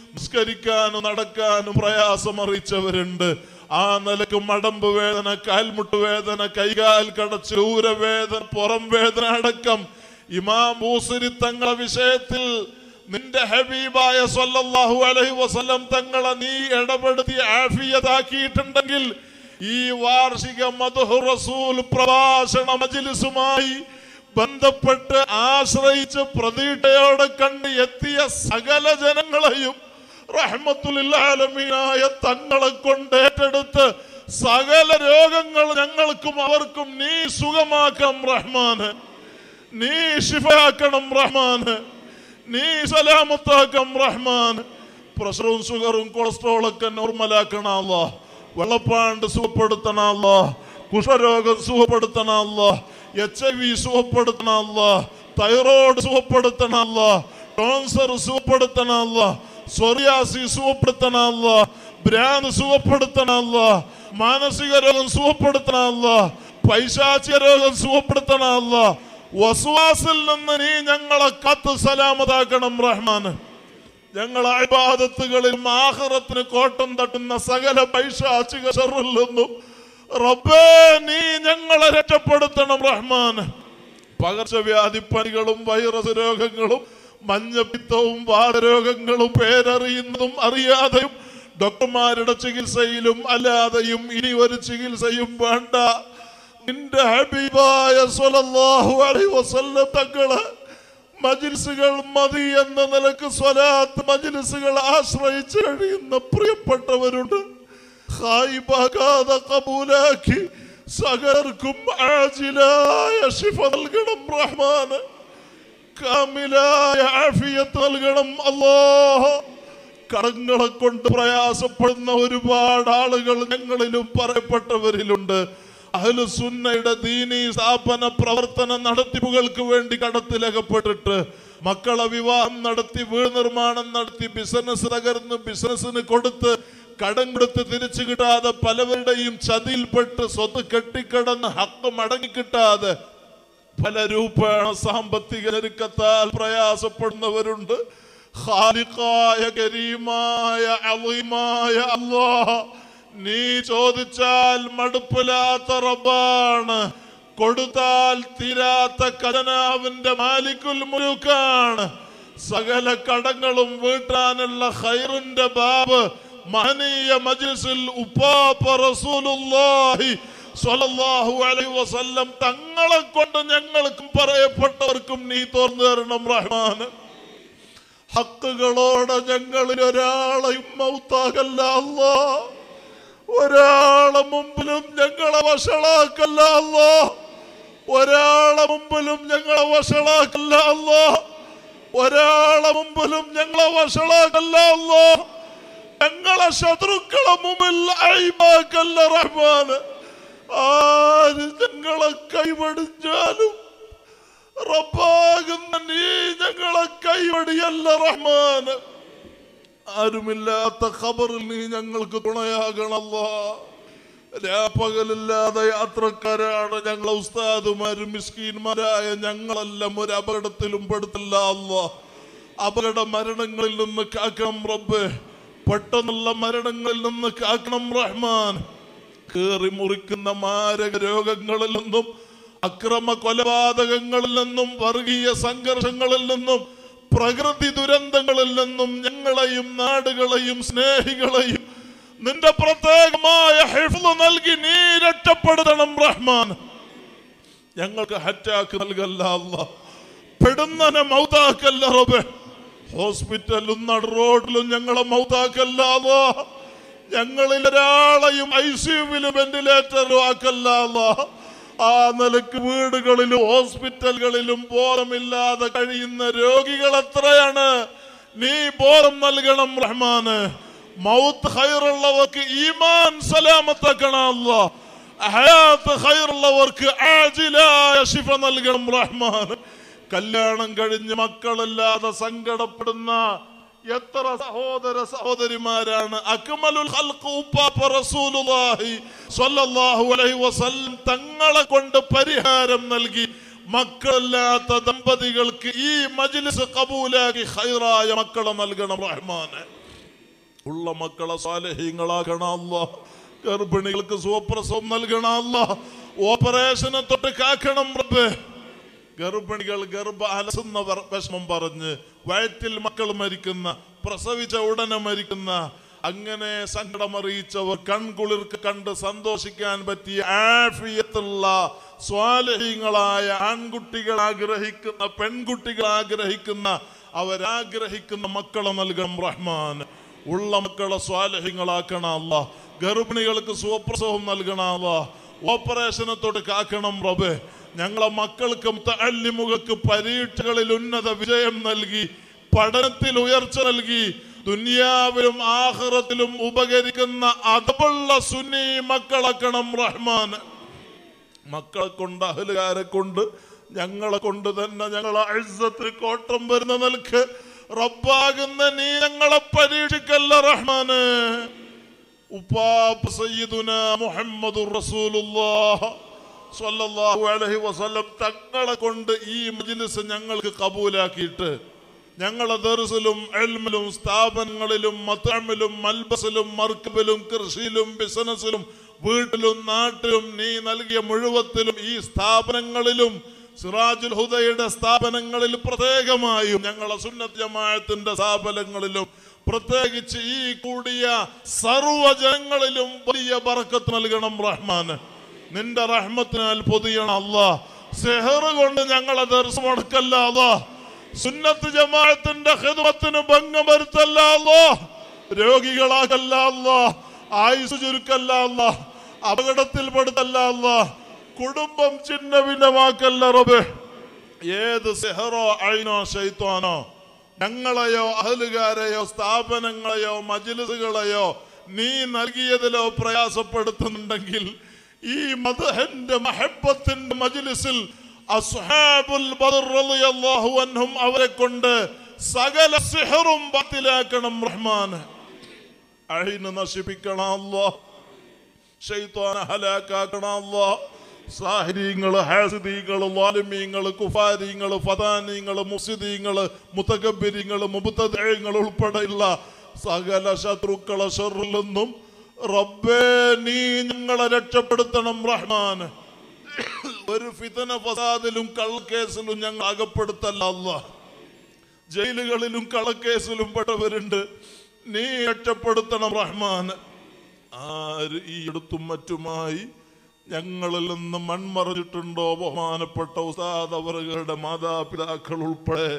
നിസ്കരിക്കാനും നടക്കാനും പ്രയാസം അറിയിച്ചവരുണ്ട് ആ നിലക്ക് മടമ്പ് വേദന കാൽമുട്ട് വേദന കൈകാൽ കടച്ച് ഊരവേദന പുറം വേദന അടക്കം ഇമാം മൂസരി തങ്ങളെ വിഷയത്തിൽ നിന്റെ ഹബീബായ സല്ലല്ലാഹു അലൈഹി വസല്ലം തങ്ങളെ നീ ഇടപെടുത്തി ആഫിയതാക്കിയിട്ടുണ്ടെങ്കിൽ ഈ വാർഷിക മധു റസൂൽ പ്രഭാഷണ മജിലിസുമായി ബന്ധപ്പെട്ട് ആശ്രയിച്ച് പ്രതീക്ഷയോടെ കണ്ട് എത്തിയ സകല ജനങ്ങളെയും റഹ്മത്തുലില്ലാലമീനായ തങ്ങളെ കൊണ്ട് ഏറ്റെടുത്ത് സകല രോഗങ്ങൾ ഞങ്ങൾക്കും അവർക്കും നീ സുഖമാക്കാം റഹ്മാന് നീ ഷിഫയാക്കണം റഹ്മാന് നീ സലാമത്താക്കാം റഹ്മാൻ പ്രഷറും ഷുഗറും കൊളസ്ട്രോളൊക്കെ നോർമലാക്കണമല്ല വെള്ളപ്പാണ്ട് സുഖപ്പെടുത്തണമല്ല കുഷരോഗം സുഖപ്പെടുത്തണമല്ല എച്ച് ഐ വി സുഖപ്പെടുത്തണമല്ല തൈറോയ്ഡ് സുഖപ്പെടുത്തണമല്ല ടോൺസർ സുഖപ്പെടുത്തണമല്ല സൊറിയാസി സുഖപ്പെടുത്തണമല്ല ഭ്രാന്ത് സുഖപ്പെടുത്തണമല്ല മാനസിക രോഗം സുഖപ്പെടുത്തണമല്ല പൈശാചിക രോഗം സുഖപ്പെടുത്തണമല്ല വസുവാസിൽ നിന്ന് നീ ഞങ്ങളെ കത്ത് സലാമതാക്കണം റഹ്മാന് ഞങ്ങൾ അഴിബാദത്തുകളിൽ ആഹ്റത്തിന് കോട്ടം തട്ടുന്ന സകല പൈശാചിക ഷറിൽ നിന്നും റബ്ബേ നീ ഞങ്ങളെ രക്ഷപ്പെടുത്തണം റഹ്മാൻ പകർച്ചവ്യാധി പനികളും വൈറസ് രോഗങ്ങളും മഞ്ഞപ്പിത്തവും വാതരോഗങ്ങളും പേരറിയുന്നതും അറിയാതെയും ഡോക്ടർമാരുടെ ചികിത്സയിലും അല്ലാതെയും ഇനി ഒരു ചികിത്സയും വേണ്ട നിന്റെ ഹബീബായ സ്വലല്ലാഹു അലൈഹി വസല്ലം തങ്ങള് മജിൽസുകൾ മതി എന്ന നിലക്ക് സ്വലാത്ത് മജിൽസുകൾ ആശ്രയിച്ച് കഴിയുന്ന പ്രിയപ്പെട്ടവരുണ്ട് ഹായിബാകാതെ കബൂലാക്കി സകർക്കും ആജിലായ ശിഫ നൽകണം റഹ്മാന് കാമിലായ ആഫിയത്ത് നൽകണം അല്ലാഹ് കടങ്ങളെ കൊണ്ട് പ്രയാസപ്പെടുന്ന ഒരുപാട് ആളുകൾ ഞങ്ങളിലും പറയപ്പെട്ടവരിലുണ്ട് അഹ്ലുസുന്നയുടെ ദീനി സ്ഥാപന പ്രവർത്തന നടത്തിപ്പുകൾക്ക് വേണ്ടി കടത്തിലകപ്പെട്ടിട്ട് മക്കളെ വിവാഹം നടത്തി വീട് നിർമ്മാണം നടത്തി ബിസിനസ് തകർന്ന് ബിസിനസ്സിന് കൊടുത്ത് കടം കൊടുത്ത് തിരിച്ചു കിട്ടാതെ പലവരുടെയും ചതിയിൽപ്പെട്ട് സ്വത്ത് കെട്ടിക്കിടന്ന് ഹക്ക് മടങ്ങി കിട്ടാതെ പല രൂപേണ സാമ്പത്തിക ഞെരുക്കത്താൽ പ്രയാസപ്പെടുന്നവരുണ്ട് ഖാലിഖായ കരീമായ അലീമായ അല്ലാഹ് നീ ചോദിച്ചാൽ മടുപ്പില്ലാത്ത റബ്ബാണ് കൊടുത്താൽ തീരാത്ത ഖജനാവിന്റെ മാലിക്കുൽ മുലുക്കാണ് സകല കടങ്ങളും വീട്ടാനുള്ള ഖൈറിന്റെ ബാബ് മഹനീയ മജ്ലിസിൽ ഉപ്പാപ്പ റസൂലുള്ളാഹി സ്വല്ലല്ലാഹു അലൈഹി വസല്ലം തങ്ങളെ കൊണ്ട് ഞങ്ങൾക്കും പറയപ്പെട്ടവർക്കും നീ തുറന്നു തരണം റഹ്മാൻ ഹക്കുകളോടെ ഞങ്ങളിൽ ഒരാളെയും മൗത്താകല്ല അല്ലാ ഒരാളെ മുമ്പിലും ഞങ്ങളെ വഷളാക്കല്ല അല്ലാ ഒരാളെ മുമ്പിലും ഞങ്ങളെ വഷളാക്കല്ല അല്ലാ ഒരാളെ മുമ്പിലും ഞങ്ങളെ വഷളാക്കല്ല അല്ലാ ഞങ്ങളെ ശത്രുക്കളെ മുമ്പിൽ അയിമാക്കല്ല റഹ്മാന് ആര് ഞങ്ങളെ കൈവടിഞ്ഞാലും റബ്ബാകുന്ന നീ ഞങ്ങളെ കൈവടിയല്ല റഹ്മാന് ആരുമില്ലാത്ത ഖബറിൽ നീ ഞങ്ങൾക്ക് തുണയാകണല്ല രാപ്പകലില്ലാതെ യാത്രക്കാരാണ് ഞങ്ങളെ ഉസ്താദുമാരും മിസ്കീന്മാരായ ഞങ്ങളെല്ലാം ഒരു അപകടത്തിലും പെടുത്തില്ല അല്ല അപകട മരണങ്ങളിൽ നിന്ന് കാക്കണം റബ്ബ് പെട്ടെന്നുള്ള മരണങ്ങളിൽ നിന്ന് കാക്കണം റഹ്മാൻ കേറി മുറിക്കുന്ന മാരക രോഗങ്ങളിൽ നിന്നും അക്രമ കൊലപാതകങ്ങളിൽ നിന്നും വർഗീയ സംഘർഷങ്ങളിൽ നിന്നും പ്രകൃതി ദുരന്തങ്ങളിൽ നിന്നും ഞങ്ങളെയും നാടുകളെയും സ്നേഹികളെയും നിന്റെ പ്രത്യേകമായ ഹിഫ്ള് നൽകി നീ രക്ഷപ്പെടുത്തണം റഹ്മാൻ ഞങ്ങൾക്ക് ഹറ്റാക്ക് നൽകല്ല അല്ല പെടുന്നനെ മൗതാക്കല്ല റബ്ബേ ഹോസ്പിറ്റലും നട റോഡിലും ഞങ്ങളെ മൗതാക്കല്ല അല്ലാ ഞങ്ങളിൽ ഒരാളെയും ഐ സിയുവിലും വെന്റിലേറ്ററിലും ആക്കല്ല അല്ലാ ആ നിലക്ക് വീടുകളിലും ഹോസ്പിറ്റലുകളിലും ബോധമില്ലാതെ കഴിയുന്ന രോഗികൾ എത്രയാണ് നീ ബോധം നൽകണം റഹ്മാന് മൗത്ത് ഹൈറുള്ളവർക്ക് ഈമാൻ സലാമത്താക്കണം അല്ലാ ഹയാത്ത് ഹൈറുള്ളവർക്ക് ആജിലായ ശിഫ നൽകണം റഹ്മാൻ കല്യാണം കഴിഞ്ഞ് മക്കളില്ലാതെ സങ്കടപ്പെടുന്ന എത്ര സഹോദര സഹോദരിമാരാണ് അക്മലുൽ ഖൽഖ് ഉപ്പാപ്പ റസൂലുള്ളാഹി സ്വല്ലല്ലാഹു അലൈഹി വസല്ലം തങ്ങളെ കൊണ്ട് പരിഹാരം നൽകി മക്കളില്ലാത്ത ദമ്പതികൾക്ക് ഈ മജ്ലിസ് കബൂലാക്കി ഖൈറായ മക്കളെ നൽകണം റഹ്മാനെ ഉള്ള മക്കളെ സ്വാലഹീങ്ങളാക്കണ അല്ല ഗർഭിണികൾക്ക് സുപ്രസവം നൽകണ അല്ല ഓപ്പറേഷനെ തൊട്ട് കാക്കണം റബ്ബേ ഗർഭിണികൾ ഗർഭ അലസുന്ന വർ- വിഷമം പറഞ്ഞ് വയറ്റിൽ മക്കൾ മരിക്കുന്ന പ്രസവിച്ച ഉടനെ മരിക്കുന്ന അങ്ങനെ സങ്കടമറിയിച്ചവർ കൺകുളിർക്ക് കണ്ട് സന്തോഷിക്കാൻ പറ്റിയ ആഫിയത്തുള്ള സ്വാലഹീങ്ങളായ ആൺകുട്ടികൾ ആഗ്രഹിക്കുന്ന പെൺകുട്ടികൾ ആഗ്രഹിക്കുന്ന അവരാഗ്രഹിക്കുന്ന മക്കളെ നൽകണം റഹ്മാൻ ഉള്ള മക്കളെ സ്വാലഹ്യങ്ങളാക്കണ അല്ല ഗർഭിണികൾക്ക് സുപ്രസവം നൽകണ അല്ല ഓപ്പറേഷനെ തൊട്ട് കാക്കണം റബേ ഞങ്ങളെ മക്കൾക്കും തല്ലിമുകൾക്ക് പരീക്ഷകളിൽ ഉന്നത വിജയം നൽകി പഠനത്തിൽ ഉയർച്ച നൽകി ദുനിയാവിലും ആഹ്റത്തിലും ഉപകരിക്കുന്ന അതവുള്ള സുന്നി മക്കളാക്കണം റഹ്മാൻ മക്കളെ കൊണ്ട് അഹലുകാരെ കൊണ്ട് ഞങ്ങളെ കൊണ്ട് തന്നെ ഞങ്ങളെ അഴുസത്തിന് കോട്ടം വരുന്ന നിൽക്ക് റബ്ബാകുന്ന നീ ഞങ്ങളെ പരീക്ഷിക്കല്ല റഹ്മാന് ഉപ്പാപ്പ സയ്യിദുന മുഹമ്മദുർ റസൂലുള്ളാഹ് സ്വല്ലല്ലാഹു അലൈഹി വസല്ലം തങ്ങളെ കൊണ്ട് ഈ മജ്ലിസ് ഞങ്ങൾക്ക് കബൂലാക്കിയിട്ട് ഞങ്ങളെ ദർസിലും എൽമിലും സ്ഥാപനങ്ങളിലും മത്തമിലും മൽബസിലും മർക്കബിലും കൃഷിയിലും ബിസിനസ്സിലും വീട്ടിലും നാട്ടിലും നീ നൽകിയ മുഴുവത്തിലും ഈ സ്ഥാപനങ്ങളിലും സിറാജുൽ ഹുദയുടെ സ്ഥാപനങ്ങളിൽ പ്രത്യേകമായും ഞങ്ങളെ സുന്നത്ത് ജമാഅത്തിന്റെ സ്ഥാപനങ്ങളിലും പ്രത്യേകിച്ച് ഈ കൂടിയ സർവ്വജനങ്ങളിലും വലിയ ബർക്കത്ത് നൽകണം റഹ്മാന് നിന്റെ റഹ്മത്തിനാൽ പൊതിയണം അല്ലാ സെഹർ കൊണ്ട് ഞങ്ങളെ ദർശനം മുടക്കല്ല അല്ലാ സുന്നത്ത് ജമാഅത്തിന്റെ ഹിദ്മത്തിന് ഭംഗം വരുത്തല്ല അല്ലാ രോഗികളാകല്ല അല്ലാ ആയുസ് ചുരുക്കല്ല അല്ലാ അപകടത്തിൽപ്പെടുത്തല്ല അല്ലാ കുടുംബം ചിന്ന ഭിന്നമാക്കല്ല റബേ ഏത് സെഹറോ അയിനോ ശൈത്വാനോ ഞങ്ങളെയോ അഹലുകാരെയോ സ്ഥാപനങ്ങളെയോ മജിലിസുകളെയോ നീ നൽകിയതിലോ പ്രയാസപ്പെടുത്തുന്നുണ്ടെങ്കിൽ ഈ മദഹന്റെ മഹബത്തിന്റെ മജിലിസിൽ അസ്ഹാബുൽ ബദർ റളിയല്ലാഹു അൻഹും അവരെ കൊണ്ട് സകല സിഹറും ബാത്തിലാക്കണം റഹ്മാൻ അഴിന് നശിപ്പിക്കണം അല്ലാഹ് ഷെയ്ത്താനെ ഹലാക്കാക്കണം അല്ലാഹ് സാഹിര്യങ്ങള് ഹാസിദീങ്ങള് വാലിമീങ്ങള് കുഫാരിങ്ങള് ഫതാനിങ്ങള് മുസിദീങ്ങള് മുത്തകബിരിങ്ങള് മുബത്തങ്ങൾ ഉൾപ്പെടെയുള്ള സകല ശത്രുക്കളെ ഷെറിൽ നിന്നും റബ്ബേ നീ ഞങ്ങളെ രക്ഷപ്പെടുത്തണം റഹ്മാൻ ഒരു ഫിതന ഫസാദിലും കള്ളക്കേസിലും ഞങ്ങൾ അകപ്പെടുത്തല്ല അല്ലാഹ് ജയിലുകളിലും കളക്കേസിലും പെട്ടവരുണ്ട് നീ രക്ഷപ്പെടുത്തണം റഹ്മാൻ ആര് ഈ അടുത്തും മറ്റുമായി ഞങ്ങളിൽ നിന്ന് മൺമറഞ്ഞിട്ടുണ്ടോ ബഹുമാനപ്പെട്ട ഉസ്താദ് അവറുകളുടെ മാതാപിതാക്കൾ ഉൾപ്പെടെ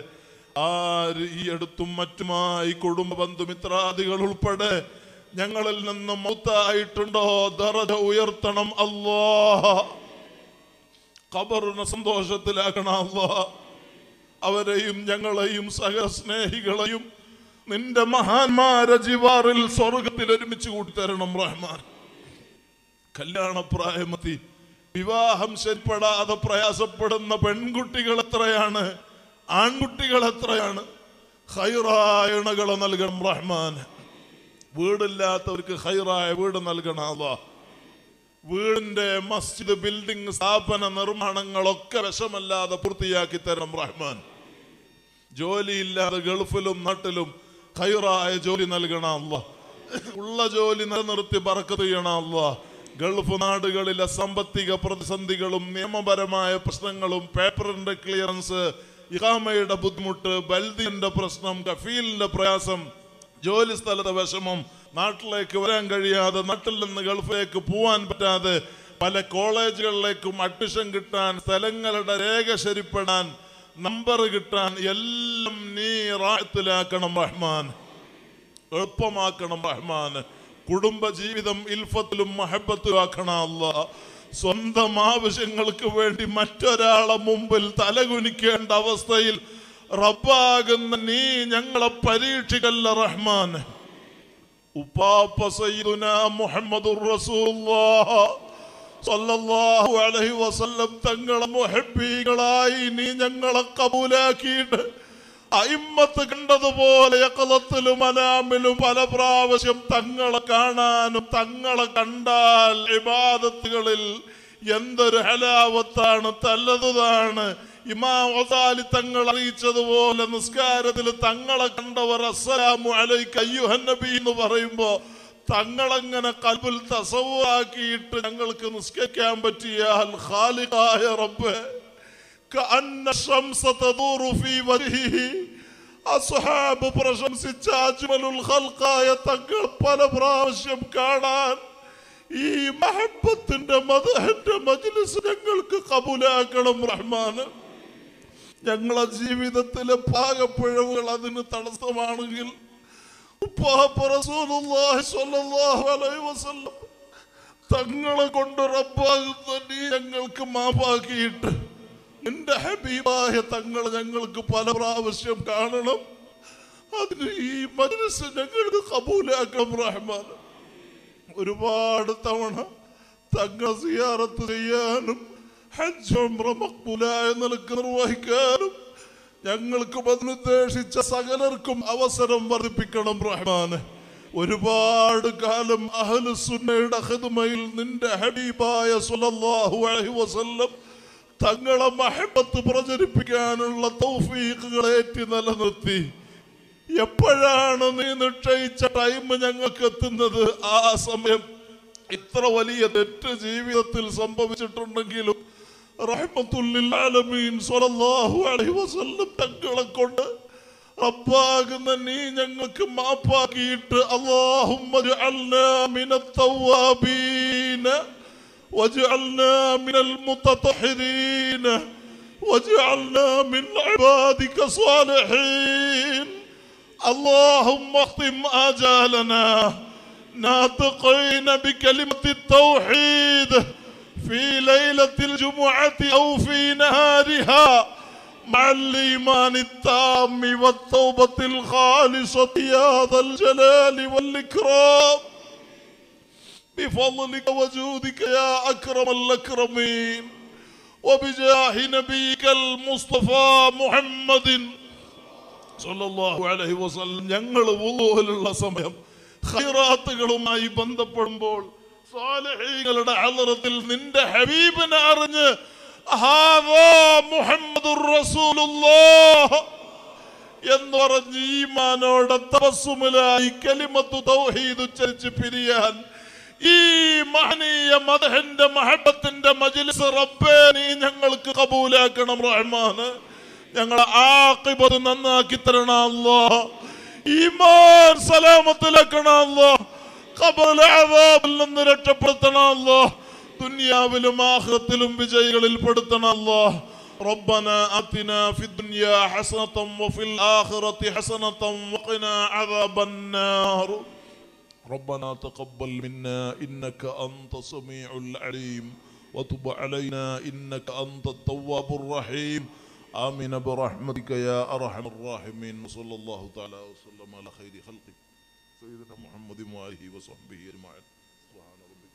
ആര് ഈ അടുത്തും മറ്റുമായി കുടുംബ ബന്ധുമിത്രാദികൾ ഉൾപ്പെടെ ഞങ്ങളിൽ നിന്ന് മൗത്തായിട്ടുണ്ടോ ദറജ ഉയർത്തണം അല്ലാ ഖബറിനെ സന്തോഷത്തിലാക്കണം അല്ലാ അവരെയും ഞങ്ങളെയും സഹ സ്നേഹികളെയും നിന്റെ മഹാന്മാരെ ജിവാറിൽ സ്വർഗത്തിൽ ഒരുമിച്ച് കൂട്ടിത്തരണം റഹ്മാൻ കല്യാണപ്രായമെത്തി വിവാഹം ശരിപ്പെടാതെ പ്രയാസപ്പെടുന്ന പെൺകുട്ടികൾ എത്രയാണ് ആൺകുട്ടികൾ എത്രയാണ് ഹൈറായ ഇണകളെ നൽകണം റഹ്മാൻ വീടില്ലാത്തവർക്ക് ഹൈറായ വീട് നൽകണം അല്ലാ വീടിന്റെ മസ്ജിദ് ബിൽഡിംഗ് സ്ഥാപന നിർമ്മാണങ്ങളൊക്കെ വിഷമല്ലാതെ പൂർത്തിയാക്കി തരണം റഹ്മാൻ ജോലിയില്ലാതെ ഗൾഫിലും നാട്ടിലും ഖൈറായ ജോലി നൽകണം അല്ല ഉള്ള ജോലി നിലനിർത്തി പറക്കത്ത് ചെയ്യണം അല്ല ഗൾഫ് നാടുകളിലെ സാമ്പത്തിക പ്രതിസന്ധികളും നിയമപരമായ പ്രശ്നങ്ങളും പേപ്പറിന്റെ ക്ലിയറൻസ് ഇഹാമയുടെ ബുദ്ധിമുട്ട് ബൽദിന്റെ പ്രശ്നം കഫീലിന്റെ പ്രയാസം ജോലി സ്ഥലത്തെ വിഷമം നാട്ടിലേക്ക് വരാൻ കഴിയാതെ നാട്ടിൽ നിന്ന് ഗൾഫിലേക്ക് പോവാൻ പറ്റാതെ പല കോളേജുകളിലേക്കും അഡ്മിഷൻ കിട്ടാൻ സ്ഥലങ്ങളുടെ രേഖ ശരിപ്പെടാൻ നമ്പർ കിട്ടാൻ എല്ലാം നീ റാഹത്തിലാക്കണം റഹ്മാൻ എളുപ്പമാക്കണം റഹ്മാൻ കുടുംബ ജീവിതം ഇൽഫത്തിലും മഹബത്തിലും ആക്കണം അല്ല സ്വന്തം ആവശ്യങ്ങൾക്ക് വേണ്ടി മറ്റൊരാളെ മുമ്പിൽ തലകുനിക്കേണ്ട അവസ്ഥയിൽ റബ്ബാകുന്ന നീ ഞങ്ങളെ പരീക്ഷിക്കല്ല റഹ്മാൻ ഉപ്പാപ്പ സയ്യിദുന മുഹമ്മദുർ റസൂലുള്ളാഹ് സല്ലല്ലാഹു അലൈഹി വസല്ലം തങ്ങളെ മുഹബ്ബീകളായി നീ ഞങ്ങളെ കബൂലാക്കിയിട്ട് അയിമ്മത്ത് കണ്ടതുപോലെ യക്കളത്തിലും അനാമിലും പല പ്രാവശ്യം തങ്ങളെ കാണാനും തങ്ങളെ കണ്ടാൽ ഇബാദത്തുകളിൽ എന്തൊരു ഹലാവത്താണ് തല്ലതാണ് ഇമാം ഒസാലി തങ്ങൾ അറിയിച്ചതുപോലെ നിസ്കാരത്തിൽ തങ്ങളെ കണ്ടവർ അസ്സലാമു അലൈക അയ്യുഹൻ നബി എന്ന് പറയുമ്പോ തങ്ങളങ്ങനെ കൽബിൽ തസവാക്കിയിട്ട് ഞങ്ങൾക്ക് നിസ്കരിക്കാൻ പറ്റിയാൽ ഖാലിഖായ റബ്ബ് كأن الشمس تدور في وجهه അസ്ഹാബ് പ്രശംസിച്ച അജ്മലുൽ ഖൽഖായ തങ്ങൾ പല പ്രാവശ്യം കാണാൻ ഈ മഹബത്തിന്റെ മദഹന്റെ മജ്ലിസ് ഞങ്ങൾക്ക് കബൂലാക്കണം റഹ്മാന് ഞങ്ങളെ ജീവിതത്തിലെ പാകപ്പിഴവുകൾ അതിന് തടസ്സമാണെങ്കിൽ ഉപ്പാപ്പ റസൂലുള്ളാഹി സ്വല്ലല്ലാഹു അലൈഹി വസല്ലം തങ്ങളെ കൊണ്ട് റബ്ബാകുന്ന നീ ഞങ്ങൾക്ക് മാപ്പാക്കിയിട്ട് നിന്റെ ഹബീബായ തങ്ങൾ ഞങ്ങൾക്ക് പല പ്രാവശ്യം കാണണം അതിന് ഈ മജ്ലിസ് ഞങ്ങൾക്ക് കബൂലാക്കണം റഹ്മാൻ ഒരുപാട് തവണ തങ്ങൾ സിയാറത്ത് ചെയ്യാനും ഹജ്ജ് ഉംറ മക്ബൂലായ നിലക്ക് നിർവഹിക്കാനും ഞങ്ങൾക്ക് അതിനുദ്ദേശിച്ച സകലർക്കും അവസരം വർദ്ധിപ്പിക്കണം റഹ്മാന് ഒരുപാട് കാലം അഹ്ലുസുന്നയുടെ ഖിദ്മയിൽ നിന്റെ ഹബീബായ സ്വല്ലല്ലാഹു അലൈഹി വസല്ലം തങ്ങളെ മഹബത്ത് പ്രചരിപ്പിക്കാനുള്ള തൗഫീഖുകൾ ഏറ്റി നിലനിർത്തി എപ്പോഴാണ് നീ നിശ്ചയിച്ച ടൈം ഞങ്ങൾക്ക് എത്തുന്നത് ആ സമയം ഇത്ര വലിയ തെറ്റ് ജീവിതത്തിൽ സംഭവിച്ചിട്ടുണ്ടെങ്കിലും റഹ്മത്തുല്ലിൽ ആലമീൻ സ്വല്ലല്ലാഹു അലൈഹി വസല്ലം തങ്ങളെ കൊണ്ട് റബ്ബാകുന്ന നീ ഞങ്ങൾക്ക് മാപ്പാക്കിയിട്ട് അല്ലാഹുമ്മ ജഅൽനാ മിനത്ത് തവ്വാബീന واجعلنا من المتطهرين واجعلنا من عبادك صالحين اللهم اختم آجالنا ناطقين بكلمة التوحيد في ليلة الجمعة أو في نهارها مع الإيمان التام والتوبة الخالصة يا ذا الجلال والإكرام بفضلك وجودك يا أكرم الأكرمين وبجاه نبيك المصطفى محمد സല്ലല്ലാഹു അലൈഹി വസല്ലം ഞങ്ങൾ വുളുവിലുള്ള സമയം ഖൈറാത്തുകളുമായി ബന്ധപ്പെടുമ്പോൾ സ്വാലിഹീങ്ങളുടെ ഹളറത്തിൽ നിന്റെ ഹബീബിനെ അറിഞ്ഞ് ഹാദാ മുഹമ്മദുർ റസൂലുള്ളാഹ് എന്ന് പറഞ്ഞ് ഈമാനോടെ തപസ്സുമിലായി കലിമത്തു തൗഹീദ് ഉച്ചരിച്ച് പിരിയാൻ ഈ മഹനീയ മദഹന്റെ മഹബത്തിന്റെ മജ്ലിസ് റബ്ബേ നീ ഞങ്ങൾക്ക് കബൂലാക്കണം റഹ്മാന് ഞങ്ങളെ ആക്കിബത് നന്നാക്കി തരണം അല്ലോ ഈമാൻ സലാമത്തിലാക്കണം അല്ലോ ഖബറിലെ അദാബിൽ നിന്ന് രക്ഷപ്പെടുത്തണം അല്ലോ ദുനിയാവിലും ആഖിറത്തിലും വിജയികളിൽ പെടുത്തണം അല്ലോ ربنا آتنا في الدنيا حسنة وفي الآخرة حسنة وقنا عذاب النار ربنا تقبل منا إنك أنت السميع العليم وتب علينا إنك أنت التواب الرحيم آمين برحمتك يا أرحم الراحمين صلى الله تعالى وسلم على خير خلقك سيدنا محمد وآله وصحبه أجمعين سبحان ربك